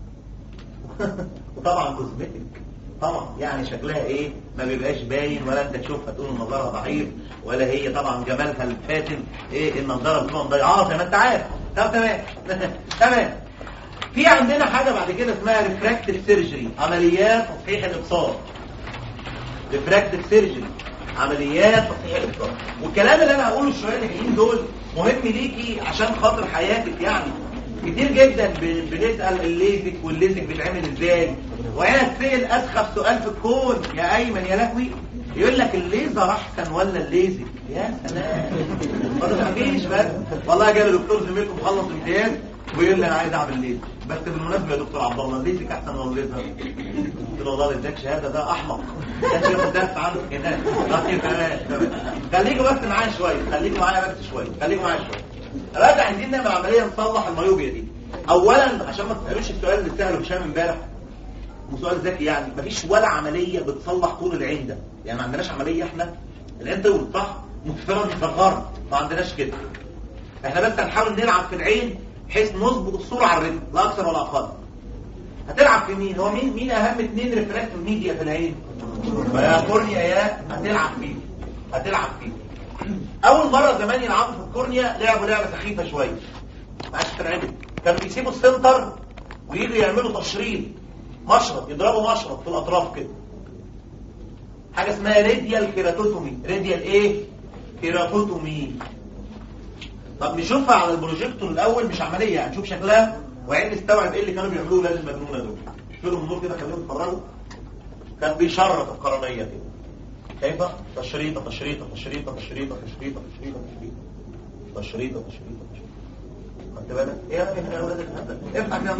وطبعا كوزمتك طبعا يعني شكلها ايه ما بيبقاش باين ولا انت تشوفها تقول النظاره ضعيف ولا هي طبعا جمالها الفاتن ايه النظاره بتبقى مضيعه زي ما انت عارف طب تمام تمام في عندنا حاجه بعد كده اسمها ريفراكتيف سيرجري عمليات تصحيح الابصار ريفراكتيف سيرجري عمليات تصحيح الابصار والكلام اللي انا هقوله الشويه اللي جايين دول مهم ليكي عشان خاطر حياتك يعني كتير جدا ب- بنسال الليزك والليزك بيتعمل ازاي وانا اتسال اسخف سؤال في الكون يا ايمن يا لهوي يقول لك الليزر احسن ولا الليزك يا سلام ما تفهميش بس والله جالي دكتور زميلكم خلص امتياز ويقول لي انا عايز اعمل ليزك بس بالمناسبه يا دكتور عبد الله الليزك احسن ولا الليزر قلت له والله اداك شهاده ده احمق ده ياخد درس عنه هناك طيب تمام تمام خليكوا بس معايا شويه خليكوا معايا بس شويه خليكوا معايا شويه دلوقتي عايزين نعمل عمليه نصلح الميوبيا دي اولا عشان ما تسالوش السؤال اللي ساله هشام امبارح وسؤال ذكي يعني مفيش ولا عمليه بتصلح طول العين ده يعني ما عندناش عمليه احنا العين تولد صح مفترض صغرت ما عندناش كده احنا بس هنحاول نلعب في العين بحيث نظبط الصوره على الرجل لا اكثر ولا اقل هتلعب في مين هو مين مين اهم اثنين ريفراكتيف ميديا في العين يا كورنيا يا هتلعب فيه هتلعب فيه اول مره زمان يلعبوا في الكورنيا لعبوا لعبه سخيفه شويه ما عادش تنعمل كانوا بيسيبوا السنتر ويجوا يعملوا تشريط مشرط يضربوا مشرط في الاطراف كده حاجه اسمها راديال كيراتوتومي راديال ايه كيراتوتومي طب نشوفها على البروجيكتور الاول مش عمليه يعني نشوف شكلها وعين نستوعب ايه اللي كانوا بيعملوه لازم المجنونه دول شوفوا النور كده خليهم يتفرجوا كان بيشرط القرنيه كده شايفه تشريطه تشريطه تشريطه تشريطه تشريطه تشريطه تشريطه تشريطه تشريطه خدت بالك ايه يا ابني يا اولاد الهبل افتح يا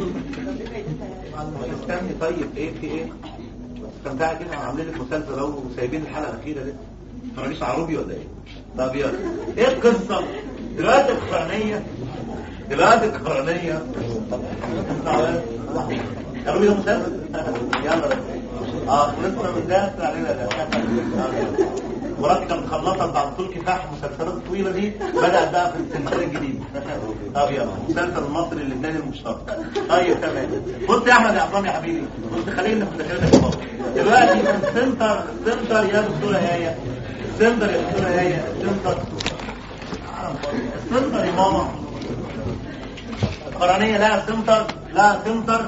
عم استني طيب ايه في ايه استمتعي كده عاملين لك مسلسل اهو وسايبين الحلقه الاخيره لسه تتفرجيش على روبي ولا ايه طب يلا ايه القصه دلوقتي القرنيه دلوقتي القرنيه يا روبي ده مسلسل يلا بس اه خلصنا من ده علينا ده مراتي كانت مخلصه بعد طول كفاح المسلسلات الطويله دي بدات بقى في السلسله الجديده طب يلا مسلسل المصري اللبناني المشترك طيب تمام بص يا احمد يا عصام يا حبيبي بص خلينا في دخلتك دلوقتي السنتر السنتر يا دكتوره هايه السنتر يا دكتوره هايه السنتر السنتر يا ماما القرنيه لها سنتر لها سنتر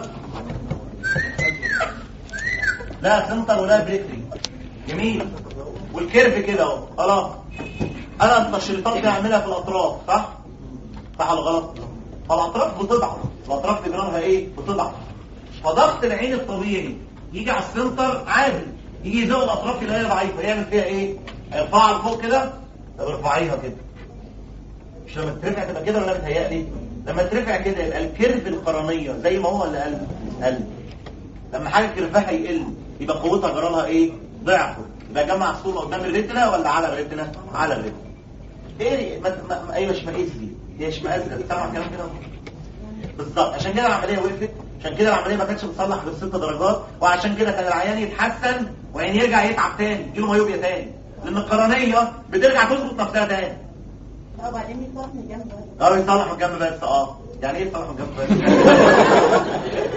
لا سنتر ولا بريكري جميل والكيرف كده اهو خلاص انا التشريطات دي اعملها في الاطراف صح صح ولا غلط فالاطراف بتضعف الاطراف تجرارها ايه بتضعف فضغط العين الطبيعي يجي على السنتر عادي يجي يزود الاطراف اللي هي ضعيفه يعمل فيها ايه هيرفعها لفوق كده طب ارفعيها كده مش لما ترفع تبقى كده ولا بتهيألي لما ترفع كده يبقى الكيرف القرنيه زي ما هو ولا قلب قلب لما حاجه كيرفها يقل يبقى قوتها جرالها ايه ضعفه يبقى جمع الصوره قدام الريتنا ولا على الريتنا على الريتنا ايه ما ما ما- ايوه اشمئز دي دي اشمئز دي سامع الكلام كده بالظبط عشان كده العمليه وقفت عشان كده العمليه ما كانتش بتصلح بالست درجات وعشان كده كان العيان يتحسن وبعدين يرجع يتعب تاني يجيله مايوبيا تاني لان القرنيه بترجع تظبط نفسها تاني اه بعدين يصرف من الجنب ده. اه يصلح من الجنب بس اه يعني ايه يصلح من الجنب بس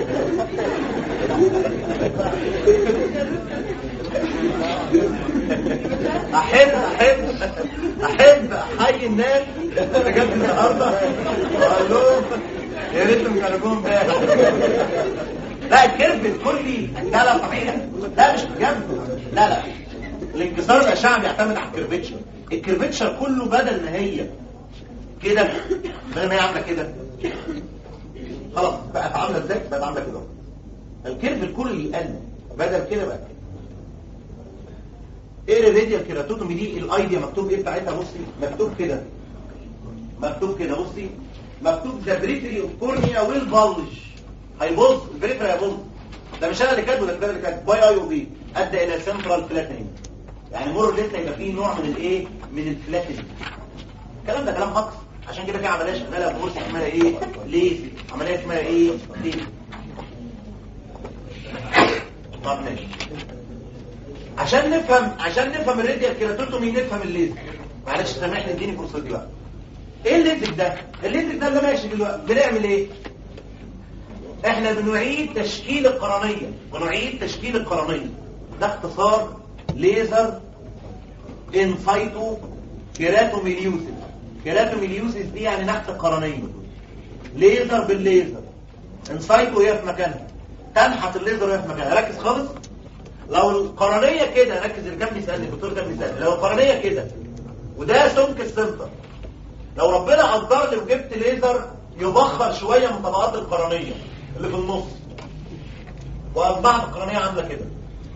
احب احب احب احيي الناس اللي جت النهارده واقول لهم يا ريتهم كانوا جم امبارح لا الكيرف الكلي لا لا طبيعي لا مش بجد لا لا الانكسار الاشعه بيعتمد على الكيرفتشر الكيرفتشر كله بدل ما هي كده بدل ما هي عامله كده خلاص بقت عامله ازاي بقت عامله كده الكيرف الكلي قل بدل كده بقى كده ايه الراديال كيراتوتومي دي الايديا مكتوب ايه بتاعتها بصي مكتوب كده مكتوب كده بصي مكتوب ذا بريفري اوف كورنيا ويل بلج هيبص البريفري هيبص ده مش انا اللي كاتبه ده الكتاب اللي كاتبه باي اي او بي ادى الى سنترال فلاتنينج يعني مر لسه يبقى فيه نوع من الايه من الفلاتنينج الكلام ده كلام هقص عشان كده في عمليه شغاله في مرسي اسمها ايه ليزي عمليه اسمها ايه ليزي طب ماشي عشان نفهم عشان نفهم الراديال كيراتوتومي نفهم الليزك معلش سامحني اديني فرصتي بقى ايه الليزك ده الليزك ده اللي ماشي دلوقتي بنعمل ايه احنا بنعيد تشكيل القرنيه بنعيد تشكيل القرنيه ده اختصار ليزر انسايتو كيراتوميليوسيس كيراتوميليوسيس دي يعني نحت القرنيه ليزر بالليزر انسايتو هي في مكانها تنحت الليزر وهي في مكانها ركز خالص لو القرنية كده ركز اللي كان بيسألني الدكتور كان بيسألني لو القرنية كده وده سمك السنتر لو ربنا قدر لي وجبت ليزر يبخر شوية من طبقات القرنية اللي في النص وأصبحت القرنية عاملة كده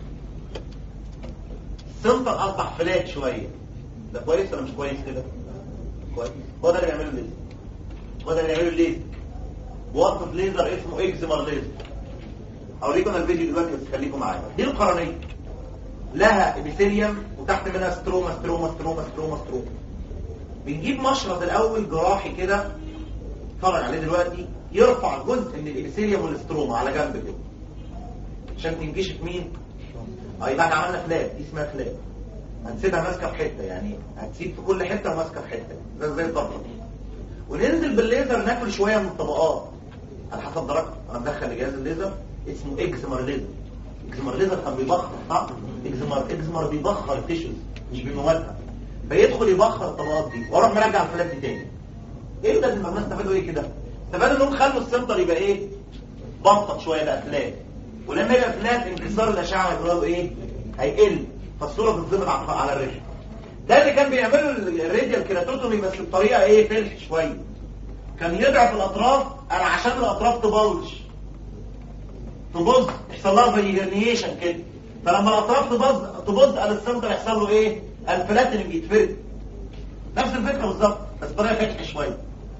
السنتر أصبح فلات شوية ده كويس ولا مش كويس كده؟ كويس هو ده اللي بيعمله الليزر هو ده اللي بيعمله الليزر بوصف ليزر اسمه اكزيمر ليزر اوريكم أنا الفيديو دلوقتي بس خليكم معايا دي القرنيه لها ابيثيليوم وتحت منها ستروما ستروما ستروما ستروما ستروما بنجيب مشرط الاول جراحي كده اتفرج عليه دلوقتي يرفع جزء من الابيثيليوم والستروما على جنب كده عشان تنكشف مين اه يبقى احنا عملنا فلاب دي اسمها فلاب هنسيبها ماسكه في حته يعني هتسيب في كل حته وماسكه في حته زي زي الضغط وننزل بالليزر ناكل شويه من الطبقات على حسب درجته انا مدخل جهاز الليزر اسمه اكزمر ليزر اكزمر ليزر كان بيبخر صح اكزمر اكزمر بيبخر التيشوز مش بيموتها فيدخل يبخر الطبقات دي واروح مرجع الفلات دي تاني ايه ده اللي الناس استفادوا ايه كده استفادوا انهم خلوا السنتر يبقى ايه بطط شويه بقى فلات ولما يبقى فلات انكسار الاشعه هيقول له ايه هيقل فالصوره تتظبط على على الرجل ده اللي كان بيعمله الراديال كيراتوتومي بس بطريقه ايه فلح شويه كان يضعف الاطراف انا عشان الاطراف تبلج تبظ يحصل لها زي هرنيشن كده فلما الاطراف تبظ تبظ قال السنتر يحصل له ايه الفلاتين يتفرد نفس الفكره بالظبط بس بطريقه فتح شويه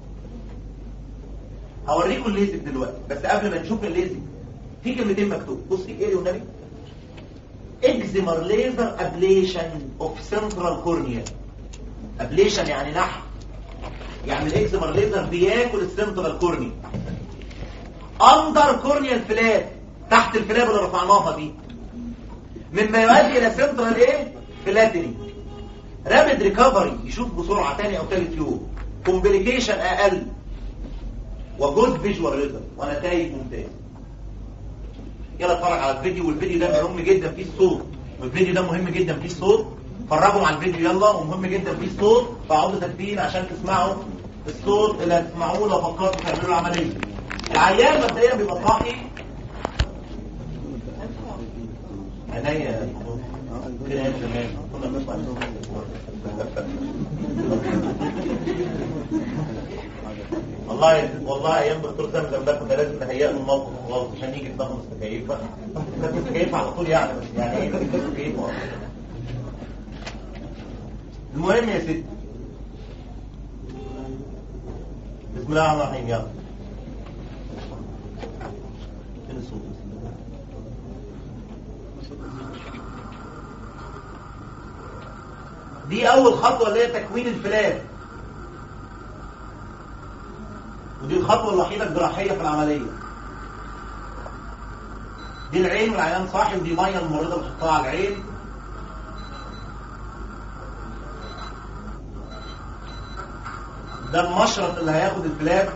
هوريكم الليزك دلوقتي بس قبل ما نشوف الليزك في كلمتين مكتوب بص ايه لي والنبي اكزيمر ليزر ابليشن اوف سنترال كورنيا ابليشن يعني نحت يعني الاكزيمر ليزر بياكل السنترال كورنيا اندر كورنيا الفلاب تحت الفلاب اللي رفعناها دي مما يؤدي الى سنترال ايه فلاتني رابد ريكفري يشوف بسرعه تاني او تالت يوم كومبليكيشن اقل وجود فيجوال ريزلت ونتائج ممتازه يلا اتفرج على الفيديو والفيديو ده مهم جدا فيه الصوت والفيديو ده مهم جدا فيه الصوت اتفرجوا على الفيديو يلا ومهم جدا فيه الصوت فاقعدوا ساكتين عشان تسمعوا الصوت اللي هتسمعوه لو فكرتوا تعملوا العمليه العيان مبدئيا بيبقى صاحي عينيا كده يا زمان كنا بنسمع والله والله ايام دكتور زمزم ده كنا لازم نهيئ له الموقف خلاص عشان يجي يستخدم التكييف بقى كانت التكييف على طول يعني بس يعني ايه التكييف المهم يا ستي بسم الله الرحمن الرحيم يلا فين الصوت دي اول خطوه اللي هي تكوين الفلاب ودي الخطوه الوحيده الجراحيه في العمليه دي العين والعيان صاحي ودي ميه الممرضه بتحطها على العين ده المشرط اللي هياخد الفلاب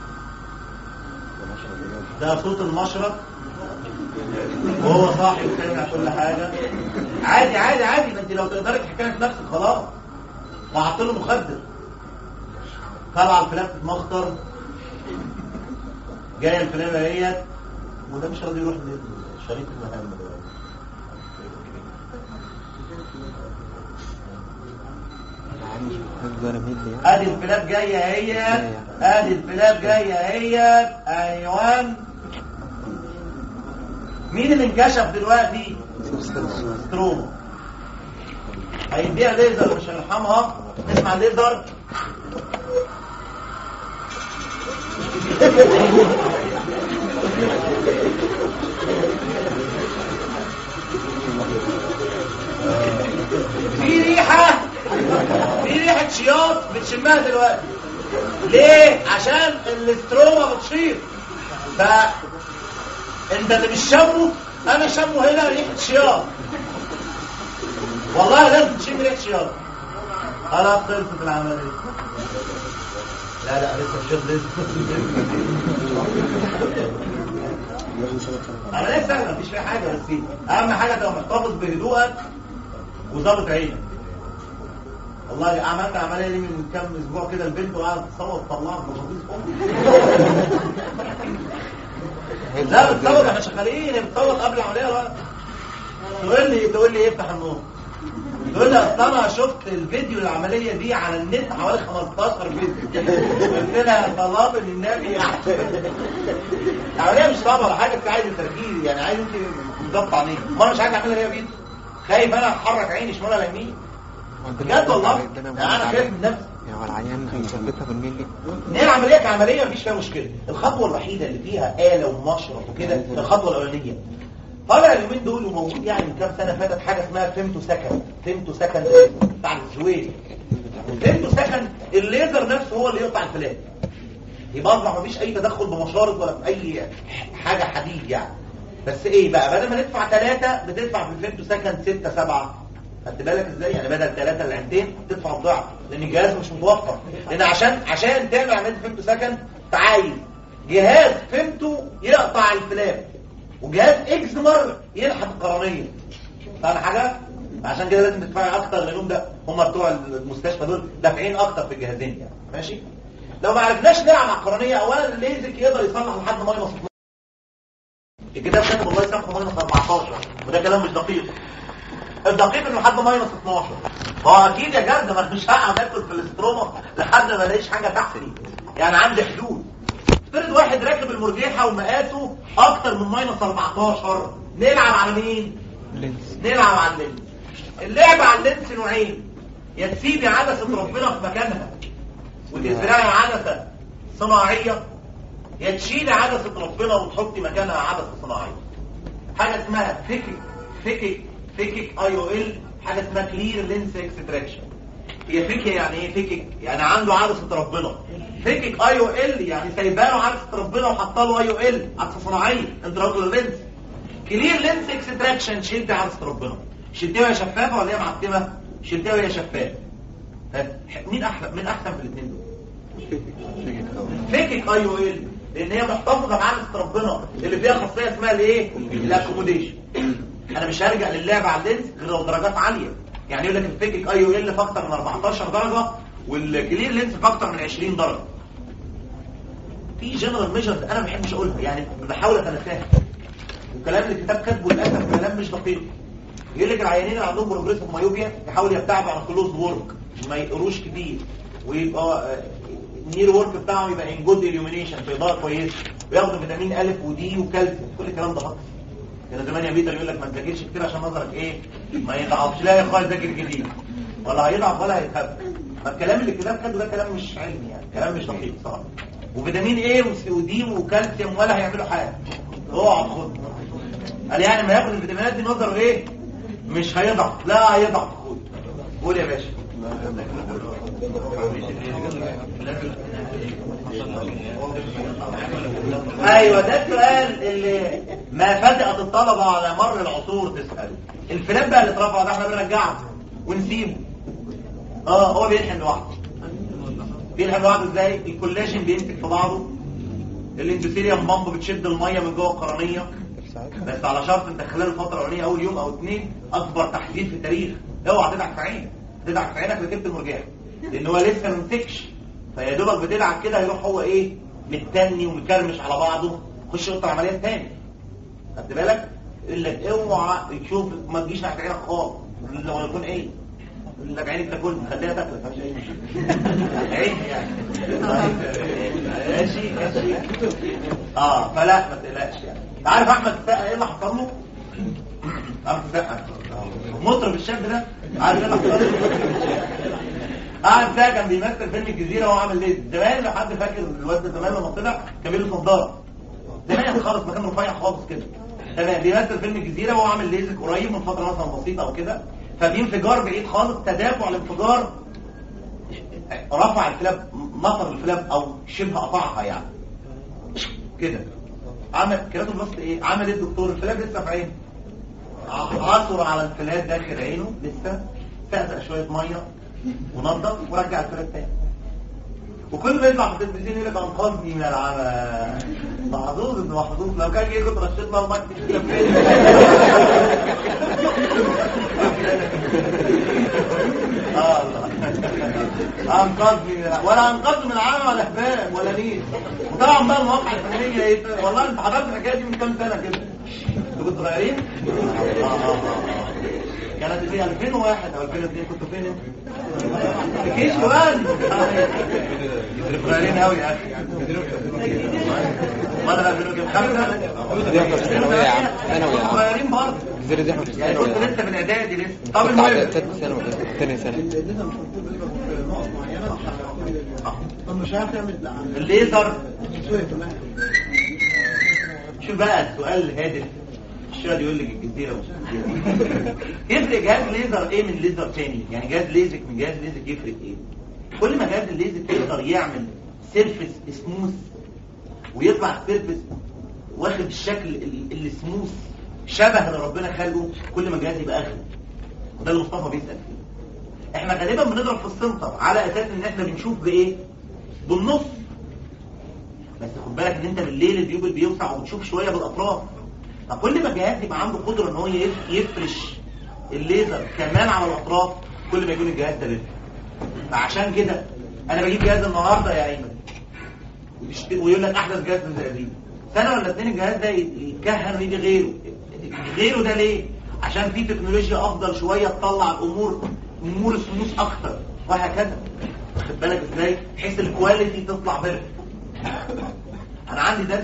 ده صوت المشرط وهو صاحي وسامع كل حاجه عادي عادي عادي ما انت لو تقدري تحكي في نفسك خلاص وحط له مخدر طلع الفلاب مخطر جايه الفلابه اهيت وده مش راضي يروح لشريط المهام ده ادي الفلاب جايه اهيت ادي الفلاب جايه اهيت ايوان مين اللي انكشف دلوقتي ستروما هيديها ليزر مش هنرحمها نسمع الليزر في ريحة في ريحة شياط بتشمها دلوقتي ليه؟ عشان الاستروما بتشيط ف انت اللي مش شمه انا شمه هنا ريحة شياط والله لازم تشم ريحة شياط خلاص خلصت العملية لا لا لسه الشيط لسه عملية سهلة مفيش فيها حاجة بس أهم حاجة تبقى محتفظ بهدوءك وظابط عينك والله عملت عملية دي من كام أسبوع كده البنت وقعدت تصوت طلعت بطاطيس لا بتصوت احنا شغالين هي بتصوت قبل العملية بقى تقول لي تقول لي افتح النور تقول لي اصل انا شفت الفيديو العملية دي على النت حوالي 15 فيديو قلت لها طلاب النبي العملية مش صعبة ولا حاجة بس عايز التركيز يعني عايز انت بالظبط عينيك ما انا مش عايز اعملها هي بايدي خايف انا احرك عيني شمال ولا يمين بجد والله انا خايف من نفسي يعني العيان هيثبتها بالملي ان هي العمليه كعمليه مفيش فيها مشكله الخطوه الوحيده اللي فيها آلة ومشرط وكده الخطوه الاولانيه طالع اليومين دول وموجود يعني من كام سنه فاتت حاجه اسمها فيمتو سكند فيمتو سكند بتاع الزويل الفيمتو سكند الليزر نفسه هو اللي يقطع الفلات يبقى اصبح مفيش اي تدخل بمشارط ولا باي حاجه حديد يعني بس ايه بقى بدل ما ندفع ثلاثة بتدفع في الفيمتو سكند ستة سبعة خدت بالك ازاي يعني بدل ثلاثة العينتين تدفع الضعف لان الجهاز مش متوفر لان عشان عشان تعمل عمليه فيمتو سكند عايز جهاز فيمتو يقطع الفلاب وجهاز اكزمر يلحق القرنيه فاهم حاجه عشان كده لازم تدفعي اكتر لانهم ده هم بتوع المستشفى دول دافعين اكتر في الجهازين يعني ماشي لو ما عرفناش نلعب على القرنيه اولا الليزك يقدر يصلح لحد ماينس الكتاب كاتب والله يسامحه ماينس 14 وده كلام مش دقيق الدقيق انه لحد ماينس 12 هو اكيد يا جد ما أنا مش هقعد اكل في الاستروما لحد ما الاقيش حاجه تحت دي يعني عندي حدود افترض واحد راكب المرجحه ومقاسه اكتر من ماينس 14 نلعب على مين لينس نلعب على اللينس اللعب على اللينس نوعين يا تسيبي عدسه ربنا في مكانها وتزرعي عدسه صناعيه يا تشيلي عدسه ربنا وتحطي مكانها عدسه صناعيه حاجه اسمها فيكك فيكك فيكك اي او ال حاجه اسمها كلير لينس اكستراكشن هي فيكك يعني ايه فيكك يعني عنده عدسه ربنا فيكك اي او ال يعني سايباله عدسه ربنا وحاطه له اي او ال عدسه صناعيه انتراكولار لينس كلير لينس اكستراكشن شلت عرض ربنا شلتها وهي شفافه ولا هي معتمه شلتها وهي شفافه ها، مين احسن مين احسن في الاثنين دول فكك اي او ال لان هي محتفظه بعرض ربنا اللي فيها خاصيه اسمها الايه الاكوموديشن انا مش هرجع للعب على اللينس غير لو درجات عاليه يعني يقول لك الفكك اي او ال في اكتر من 14 درجه والكلير لينس في اكتر من 20 درجه في جنرال ميجرز انا ما بحبش اقولها يعني بحاول اتنساها وكلام الكتاب كاتبه للاسف كلام مش دقيق يقول لك العيانين اللي عندهم بروجريسيف مايوبيا يحاول يبتعدوا عن كلوز وورك ما يقروش كتير ويبقى النير وورك بتاعهم يبقى ان جود اليومينيشن في اضاءه كويسه وياخدوا فيتامين الف ودي وكالسيوم كل الكلام ده خطر كان زمان يا بيتر يقول لك ما تذاكرش كتير عشان نظرك ايه ما يضعفش لا يا اخويا ذاكر جديد ولا هيضعف ولا هيتخبى فالكلام اللي الكتاب كاتبه ده كلام مش علمي يعني كلام مش دقيق صراحه وفيتامين ايه ودي وكالسيوم ولا هيعملوا حاجه اوعى تاخد قال يعني ما ياخد الفيتامينات دي نظره ايه مش هيضعف لا هيضعف خد قول يا باشا ايوه ده السؤال اللي ما فدأت الطلبة على مر العصور تسأله الفلاب بقى اللي اترفع ده احنا بنرجعه ونسيبه اه هو بيلحم لوحده بيلحم لوحده ازاي الكولاجين بيمسك في بعضه الاندوثيليوم بامب بتشد الميه من جوه القرنيه بس على شرط انت خلال الفتره الاولانيه اول يوم او اثنين اكبر تحديد في التاريخ اوعى تدعك في عينك تدعك في عينك ركبت المرجان لان هو لسه ما مسكش فيا دوبك بتدعك كده هيروح هو ايه متني ومكرمش على بعضه خش يقطع عمليات تاني خدت بالك يقول لك اوعى تشوف ما تجيش ناحيه عينك خالص لو يكون ايه يقول لك عينك تاكل خليها تاكلك مفيش اي مشكله عين يعني ماشي ماشي اه فلا ما تقلقش يعني انت عارف احمد السقا ايه اللي حصل له احمد السقا مطرب الشاب ده عارف ايه اللي حصل له قاعد ده كان بيمثل فيلم الجزيره وهو عامل ليه زمان لو حد فاكر الواد ده زمان لما طلع كان بيلبس نظاره زمان خالص مكان رفيع خالص كده تمام بيمثل فيلم الجزيره وهو عامل ليزك قريب من فتره مثلا بسيطه او كده ففي انفجار بعيد خالص تدافع الانفجار رفع الفلاب نطر الفلاب او شبه قطعها يعني كده عمل كلاته بس ايه عمل ايه الدكتور الفلاب لسه في عينه عصر على الفلاب داخل عينه لسه سقسق شويه ميه ونضف ورجع الفلاب تاني وكل ما يطلع في التلفزيون يقول لك انقذني من العمى محظوظ ابن محظوظ لو كان جه كنت رشيت له الميه كده فين اه الله انقذني من العمى ولا انقذني من العمى ولا هباب ولا نيل وطبعا بقى المواقع الفنيه ايه والله انت حضرت الحكايه دي من كام سنه كده انتوا كنتوا صغيرين؟ اه اه اه كانت في 2001 او 2002 كنتوا فين انتوا؟ في كيس وان صغيرين قوي يا اخي ماذا 2005 ثانوي يا عم ثانوي يا عم صغيرين برضه الجزيرة دي احنا في يعني ثانوي كنت يا عم لسه من اعدادي لسه طب كنت المهم على تالت ثانوي تاني سنة طب مش عارف يعمل الليزر شوف بقى السؤال الهادف الشغل يقول لك الجزيرة ومش الجزيرة يفرق جهاز ليزر ايه من ليزر تاني يعني جهاز ليزك من جهاز ليزك يفرق ايه كل ما جهاز الليزك يقدر يعمل سيرفس سموث ويطلع السيرفس واخد الشكل ال- السموث شبه اللي ربنا خلقه كل ما الجهاز يبقى اغلى وده اللي مصطفى بيسأل فيه احنا غالبا بنضرب في السنتر على اساس ان احنا بنشوف بايه بالنص بس خد بالك ان انت بالليل البيوبل بيوسع وبتشوف شويه بالاطراف فكل ما الجهاز يبقى عنده قدره ان هو يف- يفرش الليزر كمان على الاطراف كل ما يكون الجهاز ده بيفرش فعشان كده انا بجيب جهاز النهارده يا ايمن ويشت- ويقول لك احدث جهاز من زقازيق سنه ولا اتنين الجهاز ده يتكهن ويجي غيره غيره ده ليه عشان في تكنولوجيا افضل شويه تطلع الامور امور سموث اكتر وهكذا واخد بالك ازاي بحيث الكواليتي تطلع بيرفكت انا عندي درس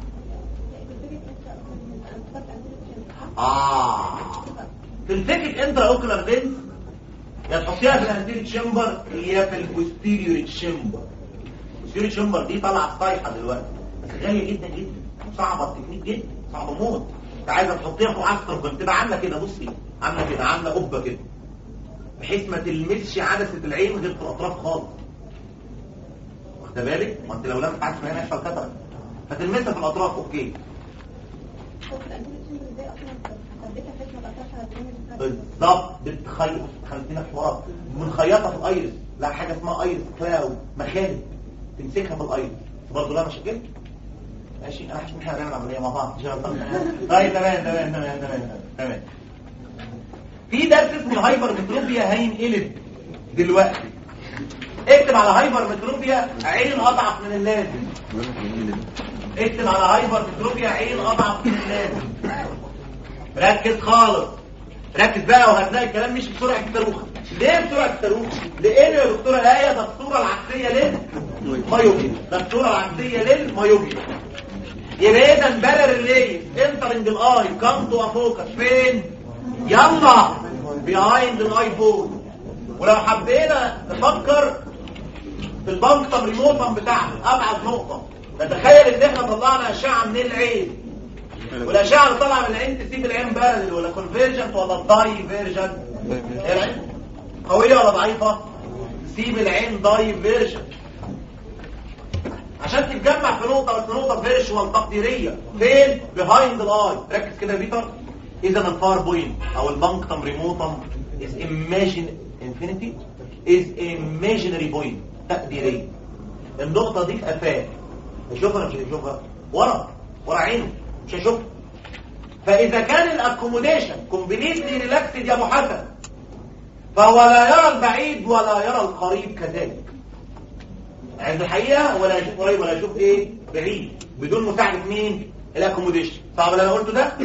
اه في الفكر انترا اوكلر لينز يا تحطيها في الانتيريور تشامبر يا في البوستيريور تشامبر البوستيريور تشامبر دي طالعه صايحه دلوقتي بس غاليه جدا جدا صعبه التكنيك جدا صعبه موت انت عايزه تحطيها فوق عسكر كنت تبقى عامله كده بصي عامله كده عامله قبه كده بحيث ما تلمسش عدسه العين غير في الاطراف خالص واخد بالك ما انت لو لمست عدسه العين هيحصل كتر فتلمسها في الاطراف اوكي ازاي اصلا ثبتها بحيث ما تاثرش على الدنيا بالظبط بتخيط خلينا في ورق منخيطه في الايرس لا حاجه اسمها ايرس كلاو مخالب تمسكها في الايرس برضه لا مشاكل ماشي انا حاسس ان احنا هنعمل عمليه مع بعض ان شاء الله طيب تمام تمام تمام تمام تمام في درس اسمه هايبر متروبيا هينقلب دلوقتي اكتب على هايبر متروبيا عين اضعف من اللازم اكتب على هايبر متروبيا عين اضعف من اللازم ركز خالص ركز بقى وهتلاقي الكلام مش بسرعه الصاروخ ليه بسرعه الصاروخ لان يا دكتوره ايه ده الصوره العكسيه للمايوبيا ده الصوره العكسيه للمايوبيا يبقى اذا بلر الليل انترنج الاي كام تو فوكس فين يلا بيهايند الايفون ولو حبينا نفكر في البنكتم ريموتم بتاعنا ابعد نقطه نتخيل ان احنا طلعنا اشعه من العين والاشعه اللي طالعه من العين تسيب العين بارل ولا كونفيرجنت ولا دايفيرجنت هي العين قويه ولا ضعيفه تسيب العين دايفيرجنت عشان تتجمع في نقطه بس نقطه فيرشوال تقديريه فين بيهايند الاي ركز كده يا بيتر اذا الفار بوينت او البنكتم ريموتم is imagine infinity is imaginary point تقديريه النقطه دي في قفاه هيشوفها ولا مش هيشوفها ورا ورا عينه مش هيشوفها فاذا كان الاكوموديشن كومبليتلي ريلاكسد يا ابو حسن فهو لا يرى البعيد ولا يرى القريب كذلك عند الحقيقه ولا يشوف قريب ولا يشوف ايه بعيد بدون مساعده مين الاكوموديشن صعب اللي انا قلته ده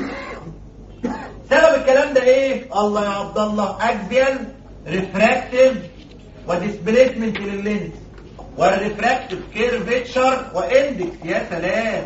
سبب الكلام ده ايه الله يا عبد الله اكزيال ريفراكتيف وديسبليسمنت لللينس والريفراكتيف كيرفيتشر واندكس يا سلام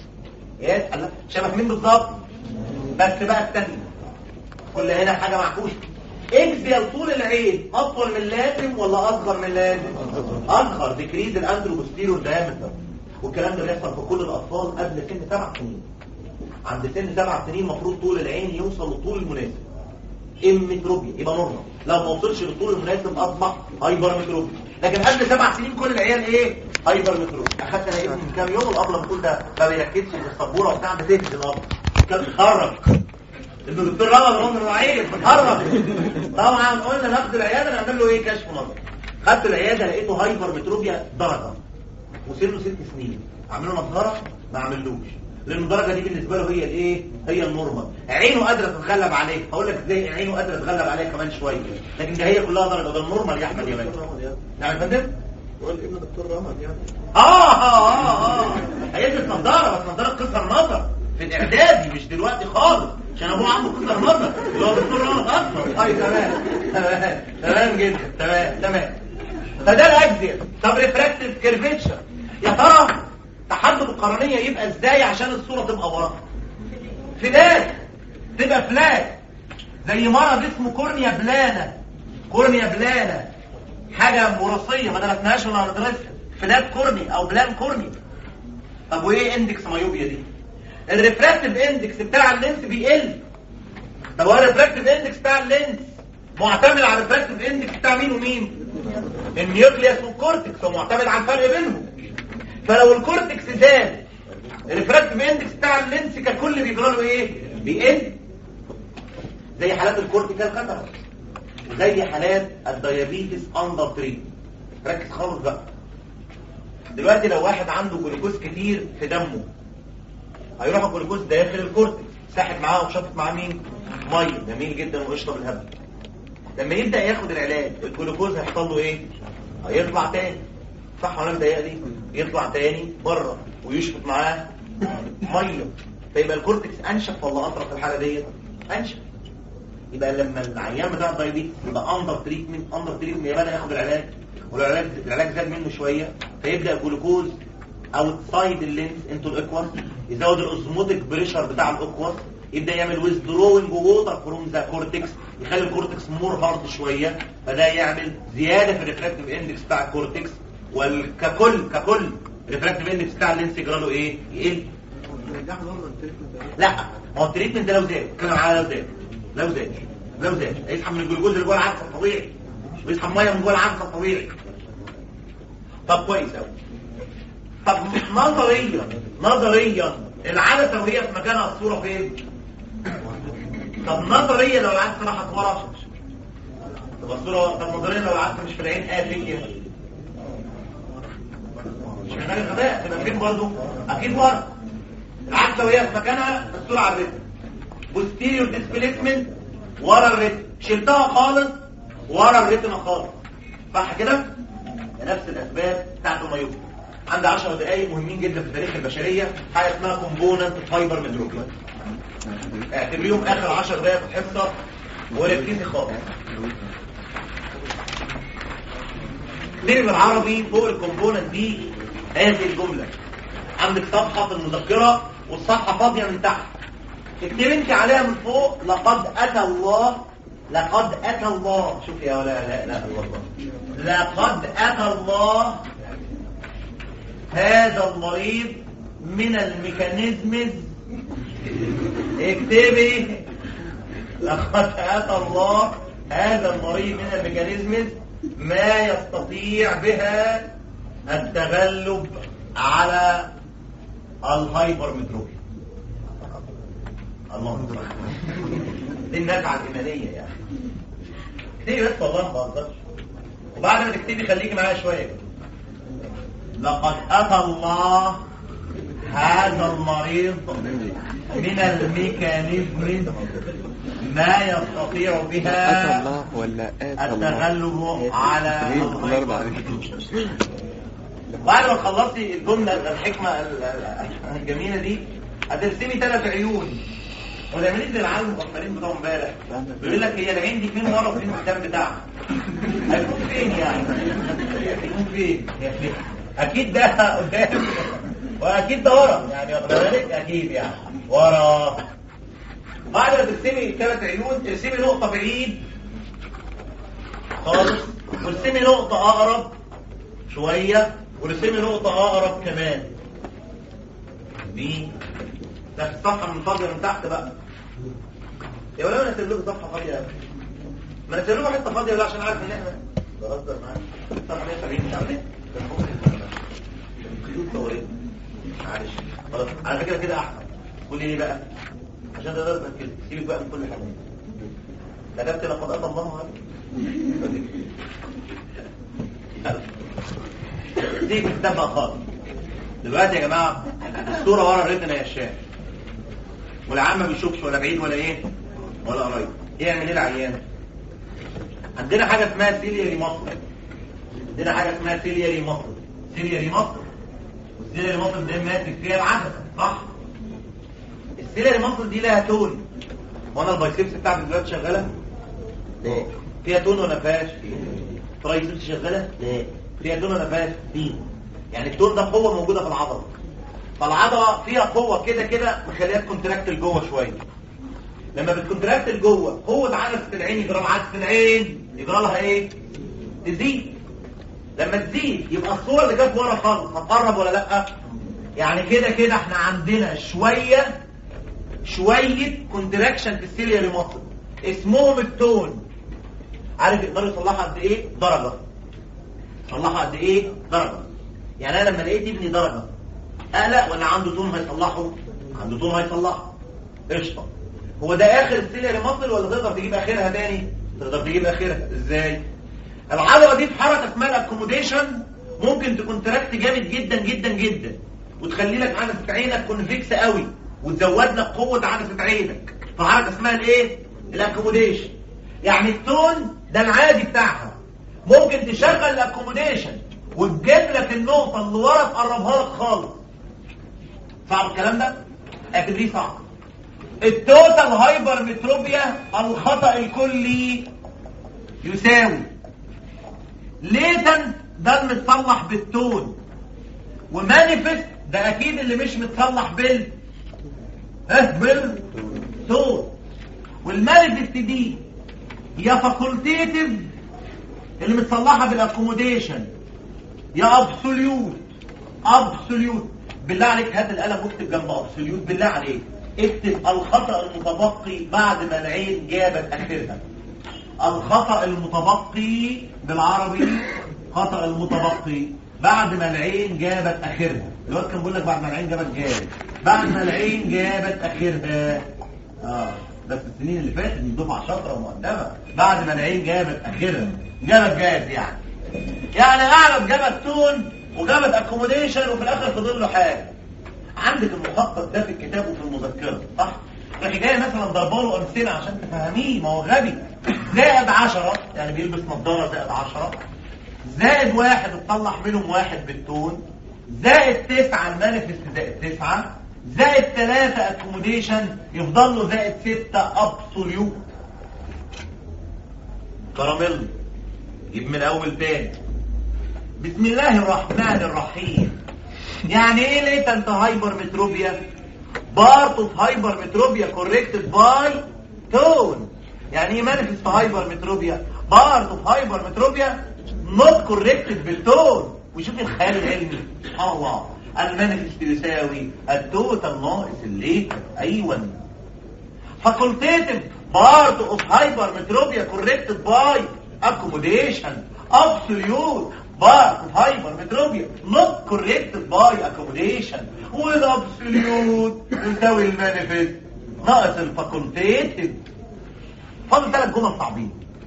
يا سلام شبه مين بالظبط بس بقى الثانيه كل هنا حاجه معكوسه اكزيال طول العين اطول من اللازم ولا اصغر من اللازم اصغر ديكريز الاندرو بوستيريور دايمتر والكلام ده بيحصل في كل الاطفال قبل سن سبع سنين عند سن سبع سنين المفروض طول العين يوصل للطول المناسب امتروبيا يبقى نورمال لو ما وصلش للطول المناسب اصبح هايبر متروبيا لكن قبل سبع سنين كل العيال ايه هايبر متروبيا اخدت انا ابني من كام يوم الاب لما تقول ده ما بيركزش في السبوره وبتاع بتهز الاب كان بيتخرج الدكتور رمض رمض الرعيل بتخرج طبعا قلنا ناخد العياده نعمل له ايه كشف نظر خدت العياده لقيته هايبر متروبيا درجه وسنه ست سنين اعمل له نظاره ما اعملوش لان الدرجه دي بالنسبه له هي الايه هي النورمال عينه قادره تتغلب عليه هقول لك ازاي عينه قادره تتغلب عليه كمان شويه لكن ده هي كلها درجه ده النورمال يا احمد يا باشا يعني يا فندم وقال ابن دكتور رمض يعني اه اه اه اه هيلبس نظاره بس نظاره قصر نظر في الاعدادي مش دلوقتي خالص عشان ابوه عنده قصر نظر اللي هو دكتور رمض اصلا اي تمام تمام تمام جدا تمام تمام فده الاجزاء طب ريفراكتيف كيرفيتشر يا ترى تحدد القرنيه يبقى ازاي عشان الصوره تبقى وراها فلات تبقى فلات زي مرض اسمه كورنيا بلانا كورنيا بلانا حاجه وراثيه ما درسناهاش ولا هندرسها فلات كورني او بلان كورني طب وايه اندكس مايوبيا دي الريفراكتيف اندكس بتاع اللينس بيقل طب هو الريفراكتيف اندكس بتاع اللينس معتمد على الريفراكتيف اندكس بتاع مين ومين النيوكليوس والكورتكس هو معتمد على الفرق بينهم فلو الكورتكس زاد الريفراكتيف اندكس بتاع اللينس ككل بيجرى له ايه بيقل زي حالات الكورتيكال كاتاراكت زي حالات الديابيتس اندر تريت ركز خالص بقى دلوقتي لو واحد عنده جلوكوز كتير في دمه هيروح الجلوكوز داخل الكورتكس ساحب معاه وشفط معاه مين ميه جميل جدا وقشطه بالهبل لما يبدا ياخد العلاج الجلوكوز هيحصل له ايه هيطلع تاني صح ولا متهيألي يطلع تاني بره ويشفط معاه ميه فيبقى الكورتكس انشف ولا اطرف في الحاله ديت انشف يبقى لما العيان بتاع الدايابيتس يبقى اندر تريتمنت اندر تريتمنت يبقى ياخد العلاج والعلاج العلاج زاد منه شويه فيبدا الجلوكوز اوتسايد اللينس انتو الاكواس يزود الاوزموتيك بريشر بتاع الاكواس يبدا يعمل ويزدروينج ووتر فروم ذا كورتكس يخلي الكورتكس مور هارد شويه فده يعمل زياده في الريفراكتيف اندكس بتاع الكورتكس والككل ككل الريفراكتيف اندكس بتاع اللينس يجرى له ايه يقل رجعنا نورمال التريتمنت لا ما هو التريتمنت ده لو زاد اتكلم على لو زاد لو زاد لو زاد هيسحب من الجلوكوز اللي جوه العدسه الطبيعي ويسحب ميه من جوه العدسه الطبيعي طب كويس قوي طب نظريا نظريا العدسه وهي في مكانها الصوره فين طب نظريا لو العدسه راحت ورا تبقى الصوره طب نظريا لو العدسه مش في العين قافيه مش محتاج غباء تبقى فين برضه اكيد ورا العدسه وهي في مكانها الصوره على الريتم بوستيريور ديسبيسمنت ورا الريتم شلتها خالص ورا الريتم خالص صح كده نفس الاسباب بتاعت المايوب عندي 10 دقايق مهمين جدا في تاريخ البشريه حاجه اسمها كومبوننت فايبر ميدروبي اعتبريهم اخر 10 دقايق في الحصه وركزي خالص اكتبي بالعربي فوق الكومبوننت دي هذه الجمله عندك صفحه في المذكره والصفحه فاضيه من تحت اكتبي انت عليها من فوق لقد اتى الله لقد اتى الله شوف يا ولا لا لا الله لقد اتى الله هذا المريض من الميكانيزم اكتبي لقد اتى الله هذا المريض من الميكانيزم ما يستطيع بها التغلب على الهايبر متروبيا اللهم صل دي النزعه الايمانيه يعني اكتبي بس والله ما بهزرش وبعد ما تكتبي خليكي معايا شويه كده لقد اتى الله هذا المريض من الميكانيزم ما يستطيع أتى بها الله ولا آتى الله التغلب على الله يرضى عليك بعد ما خلصتي الجملة الحكمة ال- ال- الجميلة دي هترسمي ثلاث عيون وتعملي زي العالم المغفلين بتوع امبارح بيقول لك هي العين دي فين ورا وفين قدام بتاعها هيكون فين يعني هيكون فين يعني اكيد ده قدام واكيد ده ورا يعني واخد بالك اكيد يعني ورا بعد ما ترسمي ثلاث عيون ترسمي نقطة بعيد خالص وارسمي نقطة أقرب شوية ورسمي نقطة أقرب كمان دي ده في الصفحة من فاضية من تحت بقى يا ولا انا سيب لكم صفحة فاضية ما انا سيب لكم حتة فاضية ولا عشان عارف ان احنا بهزر معاك صفحة 170 مش عارف ايه كان فوق الخيوط صورين معلش خلاص على فكرة كده احسن قولي ليه بقى عشان ده لازم كده سيبك بقى من كل حاجة كتبت لقد أتى الله عليك دي كتاب بقى خالص دلوقتي يا جماعة الصورة ورا الريتنا يا الشام والعام ما بيشوفش ولا بعيد ولا ايه ولا قريب يعمل ايه العيان عندنا حاجة اسمها سيلياري مصر عندنا حاجة اسمها سيلياري مصر سيلياري مصر والسيلياري مصر ده ماسك فيها العدسة صح السيلياري مصر دي لها تون وانا البايسبس بتاعتي دلوقتي شغالة لا فيها تون ولا فيهاش ترايسبس شغالة لا فيها تون ولا فيهاش في يعني التون ده قوة موجودة في العضلة فالعضلة فيها قوة كده كده مخليها تكونتراكت لجوه شوية لما بتكونتراكت لجوه قوة عدسة العين يجرى لها عدسة العين يجرى لها ايه تزيد لما تزيد يبقى الصورة اللي جت ورا خالص هتقرب ولا لا يعني كده كده احنا عندنا شوية شوية كونتراكشن في السيلياري ماسل اسمهم التون عارف يقدروا يصلحها قد ايه درجة صلحها قد ايه درجة يعني انا لما لقيت ابني درجة اقلق ولا عنده تون هيصلحه عنده تون هيصلحه قشطة هو ده اخر السيلياري ماسل ولا تقدر تجيب اخرها تاني تقدر تجيب اخرها ازاي العضلة دي في حركة اسمها الاكوموديشن ممكن تكون تراكت جامد جدا جدا جدا وتخلي لك عدسة عينك كونفكس قوي وتزود لك قوة عدسة عينك في حركة اسمها الايه الاكوموديشن يعني التون ده العادي بتاعها ممكن تشغل الاكوموديشن وتجيب لك النقطة اللي ورا تقربها لك خالص صعب الكلام ده اعتبريه صعب التوتال هايبر متروبيا الخطأ الكلي يساوي ليتن ده المتصلح بالتون ومانيفست ده اكيد اللي مش متصلح بال ها بالتون والمانيفست دي يا فاكولتيتيف اللي متصلحه بالاكوموديشن يا ابسوليوت ابسوليوت بالله عليك هات القلم واكتب جنب ابسوليوت بالله عليك اكتب الخطأ المتبقي بعد ما العين جابت اخرها الخطأ المتبقي بالعربي خطأ المتبقي بعد ما العين جابت اخرها الواد كان بيقول لك بعد ما العين جابت جابت بعد ما العين جابت اخرها اه بس السنين اللي فاتت من دفعه شاطره ومقدمه بعد ما العين جابت اخرها جابت جاز يعني يعني اعلم جابت تون وجابت اكوموديشن وفي الاخر فضل له حاجه عندك المخطط ده في الكتاب وفي المذكره صح راح جاي مثلا ضرباله امثله عشان تفهميه ما هو غبي زائد 10 يعني بيلبس نظاره زائد 10 زائد واحد تطلع منهم واحد بالتون زائد تسعة المانيفست زائد تسعة زائد ثلاثة اكوموديشن يفضل له زائد ستة ابسوليوت كراميل يبقى من الاول تاني بسم الله الرحمن الرحيم يعني ايه ليتنت هايبر متروبيا بارت اوف هايبر متروبيا كوركتد باي تون يعني ايه مانيفست هايبر متروبيا بارت اوف هايبر متروبيا نوت كوركتد بالتون وشوف الخيال العلمي سبحان الله المانيفست يساوي التوتال ناقص الليتر ايوه facultative part of hypermetropia corrected by accommodation absolute part of hypermetropia not corrected by accommodation والابسوليوت يساوي المانيفست ناقص الفاكولتيتيف فاضل ثلاث جمل صعبين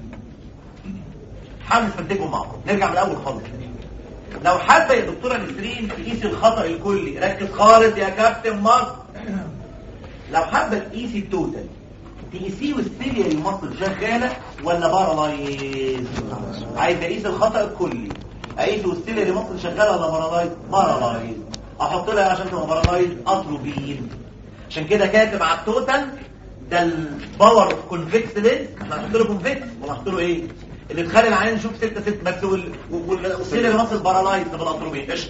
حاول نستنتجهم مع بعض نرجع من الاول خالص لو حابه يا دكتوره نسرين تقيس الخطا الكلي ركز خالص يا كابتن مصر لو حابه تقيسي التوتال تقيسيه والسيليا المصل شغاله ولا بارالايز عايز اقيس الخطا الكلي اقيسه والسيليا المصل شغاله ولا بارالايز بارالايز احط لها عشان تبقى بارالايز اتروبين عشان كده كاتب على التوتال ده الباور اوف كونفكس لينس احنا هنحط له كونفكس ولا هنحط له ايه اللي تخلي العين نشوف 6 6 بس وال- وال- والسيليا المصل بارالايز تبقى الاتروبين قشطه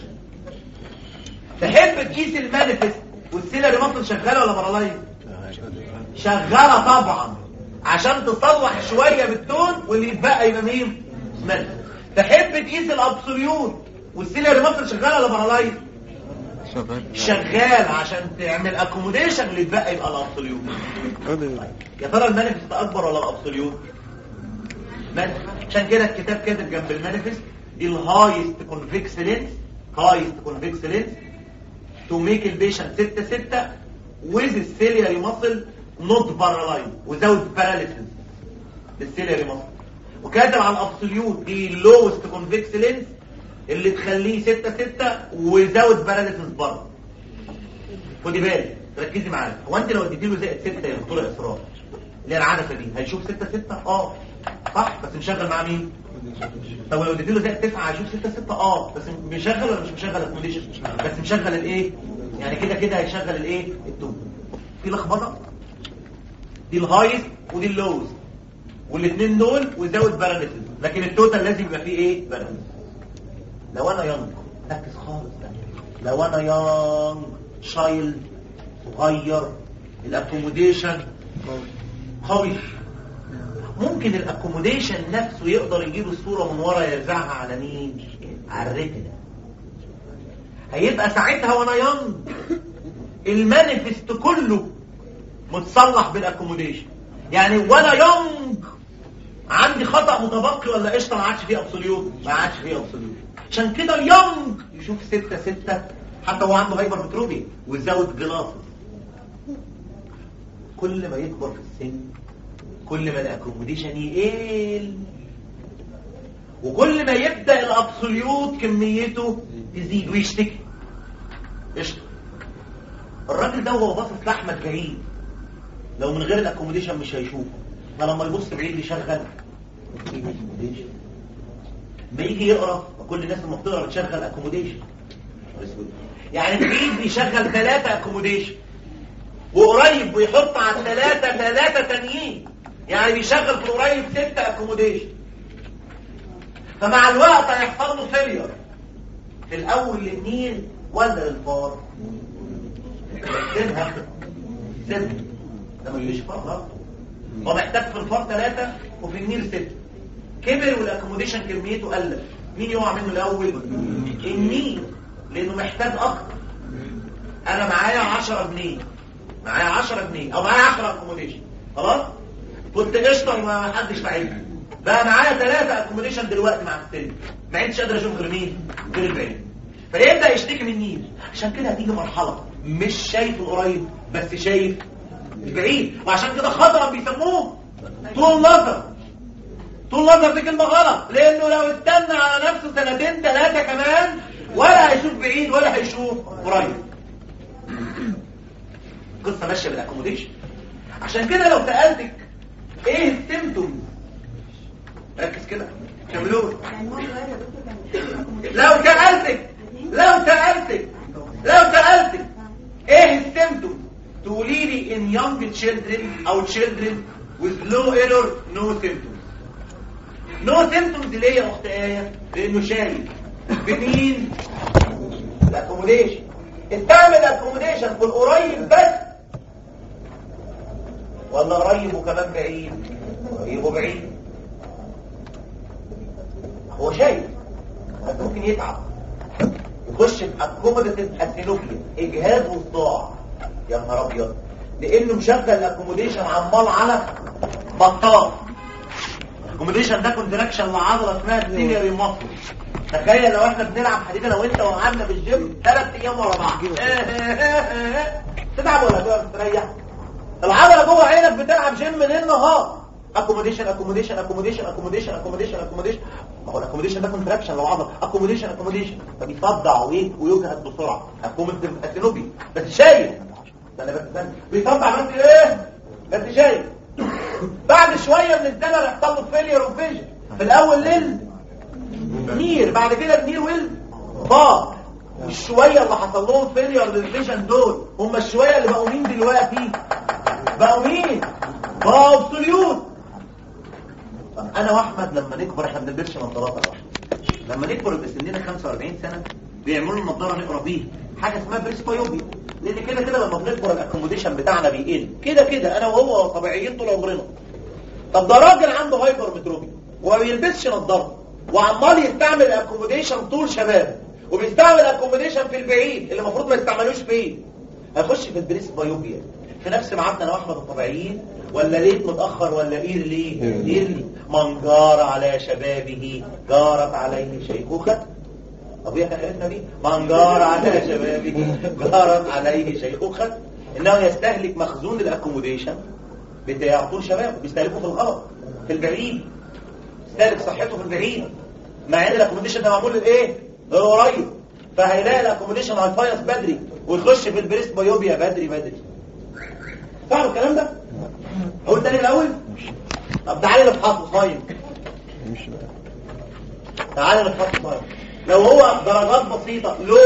تحب تقيس المانيفست والسيلري مصل شغاله ولا بارالايز شغاله طبعا عشان تصلح شويه بالتون واللي يتبقى يبقى مين مانيفست تحب تقيس الابسوليوت والسيلري مصل شغاله ولا بارالايز شغال شغال عشان تعمل اكوموديشن اللي يتبقى يبقى الابسوليوت يا ترى المانيفست اكبر ولا الابسوليوت مانيفست. عشان كده الكتاب كاتب جنب المانيفست الهايست كونفكس لينس هايست كونفكس لينس to make البيشنت 6 6 with السيلياري muscle not paralyzed without paralysis السيلياري muscle وكاتب على الابسوليوت دي lowest convex lens اللي تخليه 6 6 without paralysis برضه خدي بالك ركزي معايا هو انت لو اديتي له زائد 6 يا دكتوره اسراء اللي هي العدسه دي هيشوف 6 6 اه صح بس مشغل مع مين طب لو اديت له زائد 9 هيشوف 6 6 اه بس مشغل ولا مش مشغل اكوموديشن بس مشغل الايه يعني كده كده هيشغل الايه التوب في لخبطه دي الهايست ودي اللوز والاثنين دول وزود بارامتر لكن التوتال لازم يبقى فيه ايه بارامتر لو انا يونج ركز خالص بقى. لو انا يونج شايلد صغير الاكوموديشن قوي ممكن الاكوموديشن نفسه يقدر يجيب الصورة من ورا يرجعها على مين على الريتنا هيبقى ساعتها وانا يونج المانيفست كله متصلح بالاكوموديشن يعني وانا يونج عندي خطأ متبقي ولا قشطه ما عادش فيه ابسوليوت ما عادش فيه ابسوليوت عشان كده اليونج يشوف 6 6 حتى هو عنده هايبر متروبيا ويزود جلاسس كل ما يكبر في السن كل ما الاكوموديشن يقل وكل ما يبدا الابسوليوت كميته تزيد ويشتكي قشطه الراجل ده وهو باصص لاحمد بعيد لو من غير الاكوموديشن مش هيشوفه فلما يبص بعيد يشغل اكوموديشن ما يجي يقرا كل الناس لما بتقرا بتشغل اكوموديشن يعني بعيد بيشغل ثلاثة اكوموديشن وقريب بيحط على الثلاثة ثلاثة تانيين يعني بيشغل في القريب ستة اكوموديشن فمع الوقت هيحصل له فيلير في الاول للنيل ولا للفار سيبها سيبها ده مش فار هو محتاج في الفار ثلاثة وفي النيل ستة كبر والاكوموديشن كميته قلت مين يقع منه الاول النيل لانه محتاج اكتر انا معايا 10 جنيه معايا 10 جنيه او معايا 10 اكوموديشن خلاص كنت قشطه وما حدش تعبني بقى معايا ثلاثة اكوموديشن دلوقتي مع السن ما عدتش قادر اشوف غير مين غير البعيد فيبدا يشتكي من النيل عشان كده هتيجي مرحله مش شايف القريب بس شايف البعيد وعشان كده خطرا بيسموه طول نظر طول نظر دي كلمة غلط لانه لو استنى على نفسه سنتين ثلاثة كمان ولا هيشوف بعيد ولا هيشوف قريب القصة ماشية بالاكوموديشن عشان كده لو سألتك ايه السيمتوم ركز كده كملوا يعني هو صغير يا دكتور كان لو سألتك لو سألتك لو سألتك ايه السيمتوم تقولي لي in young children او children with low error no symptoms no symptoms ليه يا اخت ايه لانه شايل بمين الاكوموديشن استعمل الاكوموديشن في القريب بس ولا قريب وكمان بعيد قريب وبعيد هو شايف بس ممكن يتعب يخش في اكوموديتيف اثينوبيا اجهاد وصداع يا نهار ابيض لانه مشغل الاكوموديشن عمال على بطال الاكوموديشن ده كونتراكشن لعضله اسمها السيلياري ماسل تخيل لو احنا بنلعب حديد انا وانت وقعدنا في الجيم ثلاث ايام ورا بعض تتعب ولا تقدر تستريح العضله جوه عينك بتلعب جيم ليل نهار اكوموديشن اكوموديشن اكوموديشن اكوموديشن اكوموديشن اكوموديشن ما هو الاكوموديشن ده كونتراكشن لو عضله اكوموديشن اكوموديشن فبيصدع وي- ويجهد بسرعه اكوموديتيف اثينوبي بس شايف ده انا بس بيصدع بس ايه بس شايف بعد شويه من الزمن يحصل له فيلير اوف فيجن في الاول ليل نير بعد كده النير ويل ضاع والشويه اللي حصل لهم فيلير للفيجن دول هم الشويه اللي بقوا مين دلوقتي بقوا مين بقوا ابسوليوت طب انا واحمد لما نكبر احنا ما بنلبسش نظارات يا واحمد لما نكبر يبقى سننا 45 سنه بيعملوا لنا نظاره نقرا بيها حاجه اسمها بريسبايوبيا لان كده كده لما بنكبر الاكوموديشن بتاعنا بيقل كده كده انا وهو طبيعيين طول عمرنا طب ده راجل عنده هايبر متروبيا وما بيلبسش نظاره وعمال يستعمل الاكوموديشن طول شبابه وبيستعمل الاكوموديشن في البعيد اللي المفروض ما يستعملوش فيه هيخش في البريسبايوبيا في نفس ميعادنا انا واحمد الطبيعيين ولا ليت متاخر ولا ايرلي ايرلي من جار على شبابه جارت عليه شيخوخه ابويا كان عرفنا بيه من جار على شبابه جارت عليه شيخوخه انه يستهلك مخزون الاكوموديشن بتاع طول شبابه بيستهلكه في الغلط في البعيد يستهلك صحته في البعيد مع ان الاكوموديشن ده معمول للايه للقريب فهيلاقي الاكوموديشن هيفيص بدري ويخش في البريست بايوبيا بدري بدري فاهموا الكلام ده اقول تاني الاول طب تعالى نفحصه صايم مش بقى تعالى نفحصه صايم لو هو درجات بسيطة لو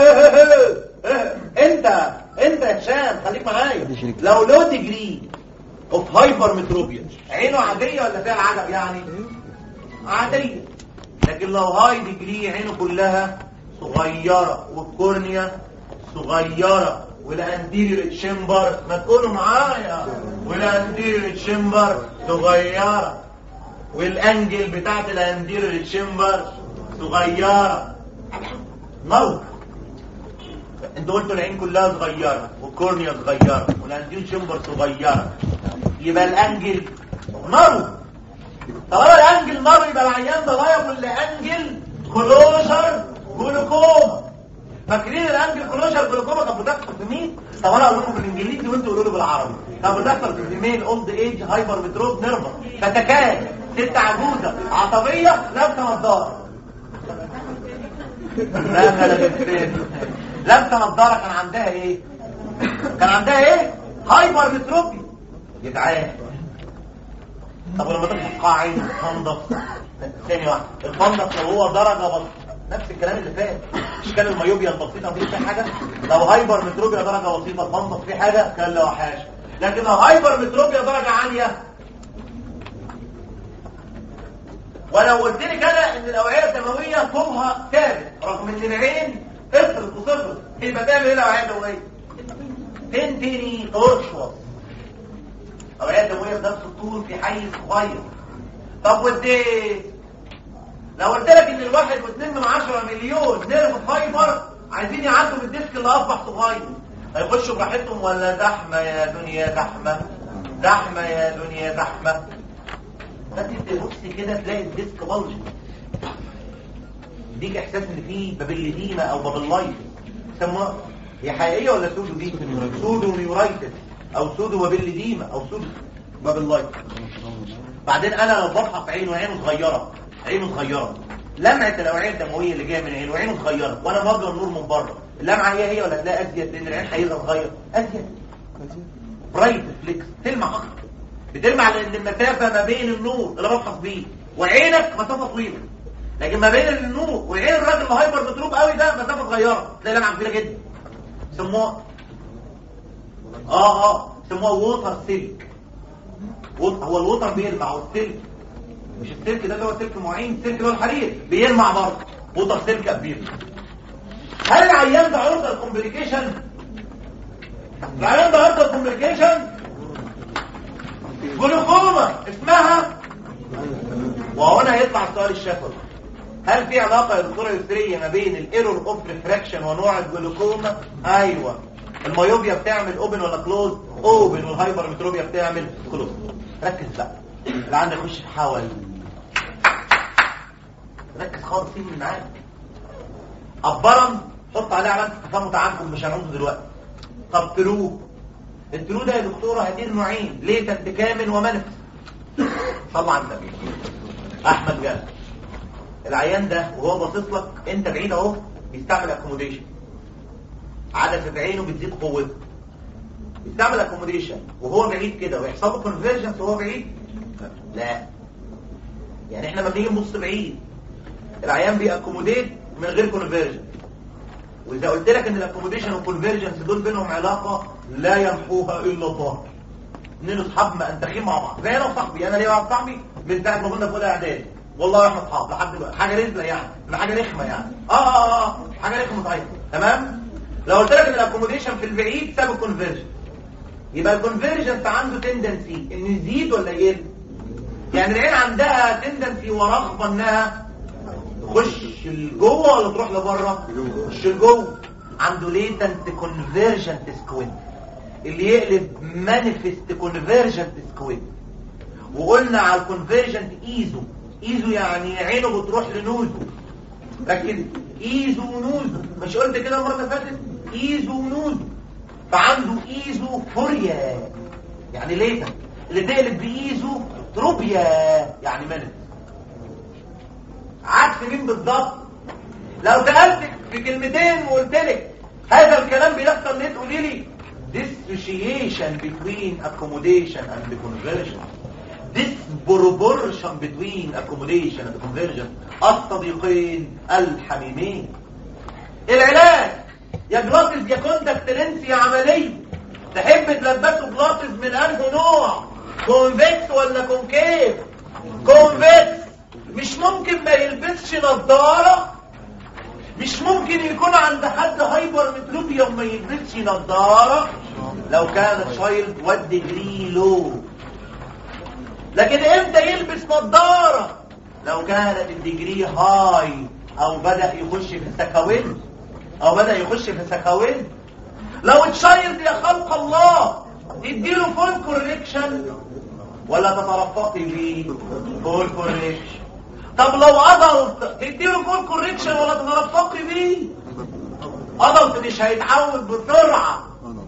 انت انت يا هشام خليك معايا لو لو ديجري اوف هايبر متروبيا عينه عادية ولا فيها العجب يعني عادية لكن لو هاي ديجري عينه كلها صغيرة والكورنيا صغيرة والانديريور تشمبر ما تقولوا معايا والانديريور تشمبر صغيرة والانجل بتاعت الانديريور تشمبر صغيرة نور انتوا قلتوا العين كلها صغيرة والكورنيا صغيرة والانديريور تشمبر صغيرة يبقى الانجل نور طالما الانجل نار يبقى العيان ده لايبل لانجل كلوجر جلوكوما فاكرين الانجل كلوجر جلوكوما كانت بتحصل في مين؟ طب انا اقول لكم بالانجليزي وانتوا قولوا لي بالعربي كانت بتحصل في الميل اولد ايج هايبر متروب نيرفا فتكاد ست عجوزه عصبيه لابسه نظاره لا لا لا لابسه نظاره كان عندها ايه؟ كان عندها ايه؟ هايبر متروبي جدعان طب ولما تفتح قاع عين تنضف ثاني واحد الفندق لو هو درجة بسيطة نفس الكلام اللي فات مش كان الميوبيا البسيطة دي في حاجة لو هايبر متروبيا درجة بسيطة الفندق فيه حاجة كان له حاجة لكن لو هايبر متروبيا درجة عالية ولو قلت لك انا ان الاوعية الدموية طولها ثابت رغم ان العين افرض وصفر يبقى تعمل ايه الاوعية الدموية؟ تنتني ترشوص اوعية دموية بنفس الطول في حيز صغير طب وديت لو قلت لك ان الواحد واثنين من عشرة مليون نيرف فايبر عايزين يعدوا بالديسك اللي اصبح صغير هيخشوا براحتهم ولا زحمة يا دنيا زحمة زحمة يا دنيا زحمة فانت تبص كده تلاقي الديسك بلج يديك احساس ان فيه بابليديما او بابلايت يسموها هي حقيقية ولا سودو دي؟ سودو نيورايتس او سودو وبالديمة او سودو وباللايت بعدين انا لو بفحص عينه وعينه صغيرة عينه صغيرة لمعة الاوعية الدموية اللي جاية من عينه وعينه صغيرة وانا بوجه النور من بره اللمعة هي هي ولا تلاقي ازيد لان العين هيبقى صغير ازيد برايت فليكس تلمع اكتر بتلمع لان المسافة ما بين النور اللي بفحص بيه وعينك مسافة طويلة لكن ما بين النور وعين الراجل الهايبر متروب قوي ده مسافة صغيرة تلاقي لمعة كبيرة جدا سموها اه اه سموها ووتر سيلك ووت- هو الووتر بيلمع والسلك مش السلك ده اللي هو سلك معين السلك اللي هو الحرير بيلمع برضه ووتر سيلك كبير هل العيان ده عرضة الكومبليكيشن العيان ده عرضة الكومبليكيشن جلوكوما اسمها وهنا هيطلع السؤال الشفوي هل في علاقة يا دكتورة يسرية ما بين الايرور اوف ريفراكشن ونوع الجلوكوما ايوه الميوبيا بتعمل اوبن ولا كلوز اوبن والهايبر متروبيا بتعمل كلوز ركز بقى اللي عندك يخش حول ركز خالص سيب من معاك ابرم حط عليه علامه استفهام متعجب مش هنعوزه دلوقتي طب ترو الترو ده يا دكتوره هدير نوعين ليتنت كامل ومنفس صلى على النبي احمد جلال العيان ده وهو باصص لك انت بعيد اهو بيستعمل اكوموديشن عدسه عينه بتزيد قوته بيستعمل اكوموديشن وهو بعيد كده ويحصل له كونفرجنس وهو بعيد لا يعني احنا لما بنيجي نبص بعيد العيان بيأكوموديت من غير كونفرجن واذا قلت لك ان الاكوموديشن والكونفرجنس دول بينهم علاقه لا يمحوها الا الله اتنين اصحاب مأنتخين مع بعض زي انا وصاحبي انا ليا واحد صاحبي من ساعه ما كنا في اولى اعدادي والله احنا اصحاب لحد دلوقتي حاجه رزله يعني ما حاجه رخمه يعني اه اه اه حاجه رخمه صحيح تمام لو قلت لك ان الاكوموديشن في البعيد سبب الكونفرجن يبقى الكونفرجنس عنده تندنسي انه يزيد ولا يقل يعني العين عندها تندنسي ورغبه انها تخش لجوه ولا تروح لبره تخش لجوه عنده ليتنت كونفرجنت سكوين اللي يقلب مانيفست كونفرجنت سكوين وقلنا على الكونفرجنت ايزو ايزو يعني عينه بتروح لنوزو لكن ايزو ونوزو مش قلت كده المره اللي فاتت ايزو ونوزو فعنده ايزو فوريا يعني ليتنت اللي تقلب بايزو تروبيا يعني مانيفست عكس مين بالظبط لو سألتك في كلمتين وقلت لك هذا الكلام بيحصل ليه تقولي لي dissociation between accommodation and conversion disproportion between accommodation and conversion الصديقين الحميمين العلاج يا جلاسز يا كوندكت لينس يا عملية تحب تلبسه جلاسز من انهي نوع كونفكس ولا كونكيف كونفكس مش ممكن ما يلبسش نظارة مش ممكن يكون عند حد هايبر متروبيا وما يلبسش نظارة لو كان تشايلد والديجري لو لكن امتى يلبس نظارة لو كانت الديجري هاي او بدأ يخش في السكاوين او بدأ يخش في السكاوين لو تشايلد يا خلق الله تديله فول كوريكشن ولا تترفقي بيه فول كوريكشن طب لو ادلت تديله فول كوريكشن ولا تترفقي بيه ادلت مش هيتعود بسرعه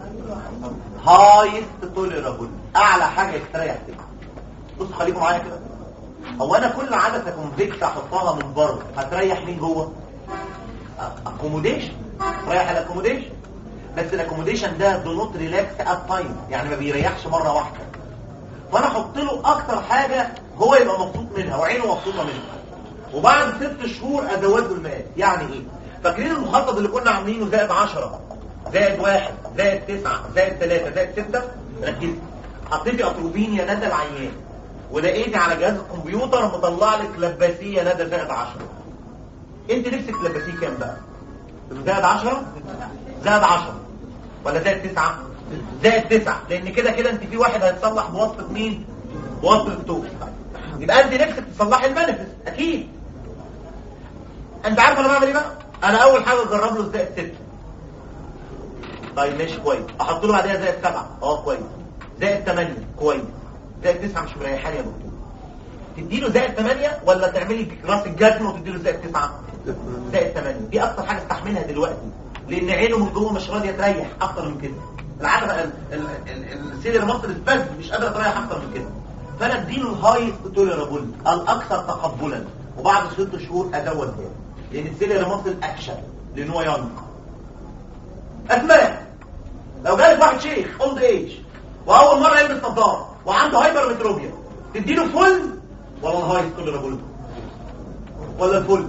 هايست توليرابل اعلى حاجه يستريح فيها بصوا خليكم معايا كده هو انا كل عدسه كونفكس احطها من بره هتريح مين جوه اكوموديشن تريح الاكوموديشن بس الاكوموديشن ده دو نوت ريلاكس ات تايم يعني ما بيريحش مره واحده فانا احط له اكتر حاجه هو يبقى مبسوط منها وعينه مبسوطه منها وبعد ست شهور ازود له المال يعني ايه فاكرين المخطط اللي كنا عاملينه زائد 10 زائد واحد زائد تسعة زائد ثلاثة زائد ستة ركزت حطيتي اتروبين يا ندى العيان ولقيتي على جهاز الكمبيوتر مطلع لك لباسيه ندى زائد 10 انت نفسك تلبسيه كام بقى زائد 10 زائد 10 ولا زائد 9 زائد 9 لان كده كده انت في واحد هيتصلح بواسطه مين بواسطه التوب يبقى انت نفسك تصلحي المنفس اكيد انت عارف انا بعمل ايه بقى انا اول حاجه اجرب له زائد 6 طيب ماشي كويس احط له بعدها زائد 7 اه كويس زائد 8 كويس زائد 9 مش مريحاني يا دكتور تديله زائد 8 ولا تعملي راس الجزمه وتديله زائد 9 زائد 8 دي اكتر حاجه استحملها دلوقتي لان عينه من جوه مش راضيه تريح اكتر من كده العدد السيلير مصر بس مش قادره تريح اكتر من كده فانا اديله الهايست توليرابل الاكثر تقبلا وبعد ست شهور ازود تاني لان السيلير مصر اكشن لان هو يونغ اسماء لو جالك واحد شيخ اولد ايج واول مره يلبس نظاره وعنده هايبر متروبيا تديله فل ولا الهايست توليرابل ولا الفل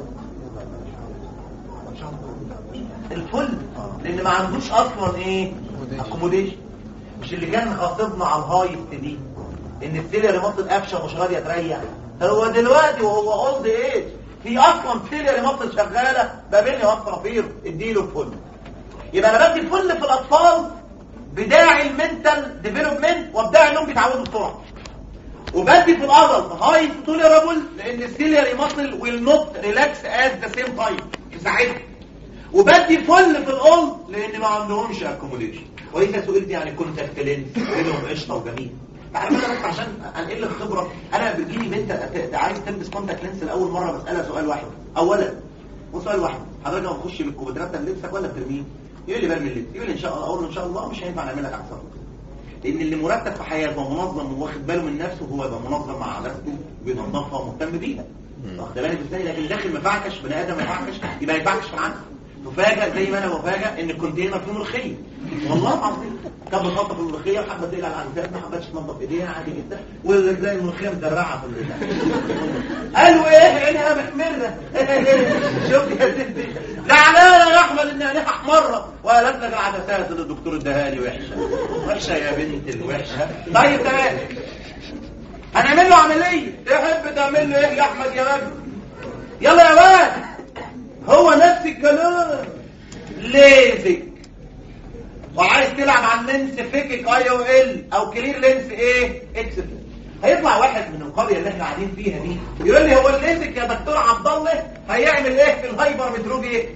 الفل لان ما عندوش اصلا ايه اكوموديشن مش اللي كان خاطبنا على الهايست دي ان السيليا مصل قفشه مش راضيه تريح هو دلوقتي وهو اولد ايج في اصلا سيليا مصل شغاله بابلني وصرافير اديله الفل يبقى انا بدي الفل في الاطفال بداعي المنتال ديفلوبمنت وبداعي انهم بيتعودوا بسرعه وبدي في الادلت هاي توليرابل لان السيلياري ماسل ويل نوت ريلاكس ات ذا سيم تايم يساعدهم وبدي فل في الاولد لان ما عندهمش اكوموديشن وليس سئلت يعني كونتاكت لينس بينهم قشطه وجميل تعرف انا بس عشان انقل لك خبره انا بتجيلي بنت أت- عايز تلبس كونتاكت لينس لاول مره بسالها سؤال واحد اولا وسؤال واحد حضرتك لما تخش بالكوبترات لبسك ولا بترميه يقول لي برمي اللبس يقول لي ان شاء الله اقول له ان شاء الله مش هينفع نعمل لك احسن لان اللي مرتب في حياته ومنظم وواخد باله من نفسه هو يبقى منظم مع عادته وبينظفها ومهتم بيها واخد بالك ازاي لكن داخل مفعكش بني ادم مفعكش يبقى يفعكش في عنده تفاجئ زي ما انا بفاجئ ان الكونتينر فيه ملوخيه والله العظيم كان بتنظف الملوخيه وحبه تقلع على العدسات ما حبتش تنظف ايديها عادي جدا وزي الملوخيه مدرعه في البتاع قالوا ايه عينها محمره شوف يا ستي زعلانه يا احمد ان عينيها احمره وقالت لك العدسات اللي الدكتور اداها لي وحشه وحشه يا بنت الوحشه طيب تمام هنعمل له عمليه تحب تعمل له ايه يا احمد يا راجل يلا يا واد هو نفس الكلام ليزك وعايز تلعب على اللينس فيكك اي او ال او كلير لينس ايه اكس هيطلع واحد من القريه اللي احنا قاعدين فيها دي يقول لي هو الليزك يا دكتور عبد الله هيعمل ايه في الهايبر متروبي ايه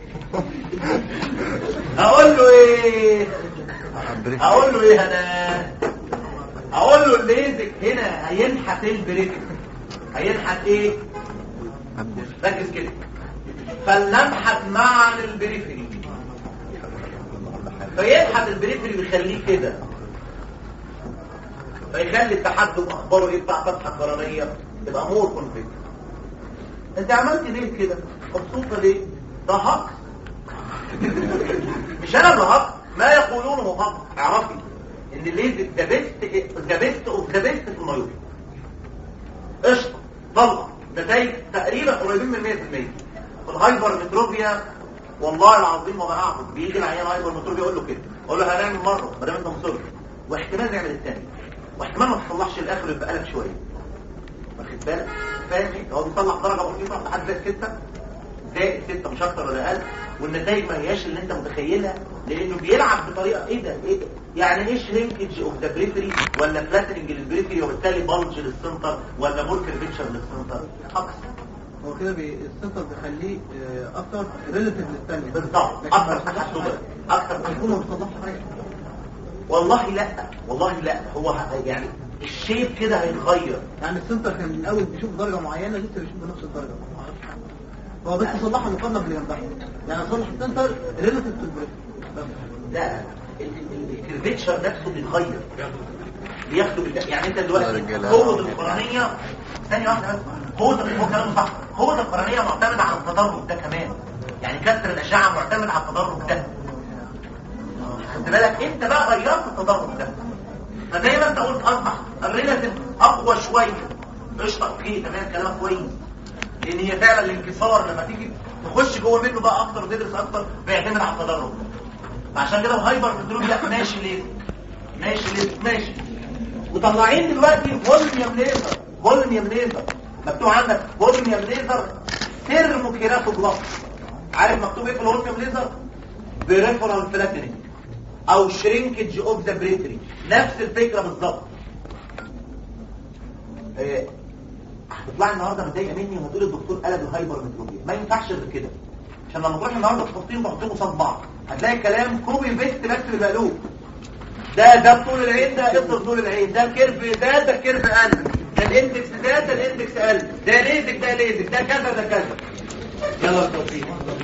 اقول له ايه اقول له ايه انا اقول له الليزك هنا هينحت البريك هينحت ايه ركز كده فلنبحث معا البريفري فيبحث البريفري بيخليه كده فيخلي التحدث اخباره ايه بتاع فتحه قرنيه تبقى مور كونفيك انت عملت ليه كده مبسوطه ليه ده حق مش انا اللي حق ما يقولونه حق اعرفي ان الليزك ذا بيست ذا بيست اوف ذا بيست في الميوبي قشطه طلع نتائج تقريبا قريبين من 100% في الهايبر متروبيا والله العظيم وما اعبد بيجي العيان هايبر متروبيا يقول له كده اقول له هنعمل مره ما دام انت مصر واحتمال نعمل الثاني واحتمال ما تصلحش الاخر يبقى قلق شويه واخد بالك فاهم ايه هو بيصلح درجه بسيطه لحد زائد 6 زائد 6 مش اكتر ولا اقل والنتائج ما هياش اللي انت متخيلها لانه بيلعب بطريقه ايه ده ايه ده يعني ايه شرينكج اوف ذا بريفري ولا فلاتنج للبريفري وبالتالي بلج للسنتر ولا مور كيرفيتشر للسنتر اقصى هو كده بي... السنتر بيخليه آه، اكتر ريليتيف للثانيه بالضبط لكن اكتر ما بيصلحش تحسبا حاجة. اكتر هيكون تحسبا ما بيصلحش حاجه والله لا والله لا هو ه- يعني الشيب كده هيتغير يعني السنتر كان من الاول بيشوف درجه معينه لسه بيشوف بنفس الدرجه ما اعرفش حاجه هو بس صلحها مقارنه باللي جنبها يعني صلح السنتر ريليتيف للبريك بس لا ال- ال- الكيرفيتشر نفسه بيتغير بياخدوا بالد... يعني انت دلوقتي يا رجالة. قوه القرنيه ثانيه واحده بس قوه هو كلامه صح قوه القرنيه معتمده على التدرج ده كمان يعني كسر الاشعه معتمد على التدرج ده خد بالك انت بقى غيرت التدرج ده فزي ما انت قلت اصبح الريلاتيف اقوى شويه قشطه اوكي تمام كلامك كويس لان هي فعلا الانكسار لما تيجي تخش جوه منه بقى اكتر وتدرس اكتر بيعتمد على التدرج ده فعشان كده الهايبر بتقول لا ماشي ليه ماشي ليه ماشي وطلعين دلوقتي فوليوم ليزر فوليوم ليزر مكتوب عندك فوليوم ليزر ثيرموكيراتو بلاس عارف مكتوب ايه في الفوليوم ليزر بريفرال فلاتنينج او شرينكج اوف ذا بريفري نفس الفكره بالظبط آه، هتطلعي النهارده متضايقه مني وهتقول الدكتور قلب الهايبر متروبيا ما ينفعش غير كده عشان لما تروح النهارده تحطيهم تحطيهم قصاد بعض هتلاقي الكلام كوبي بيست بس بمقلوب ده ده طول العين ده افضل طول العين ده الكيرف ده ده الكيرف قلب ده الاندكس ده ده الاندكس قلب ده ليزك ده ليزك ده كذا ده كذا يلا بالتوفيق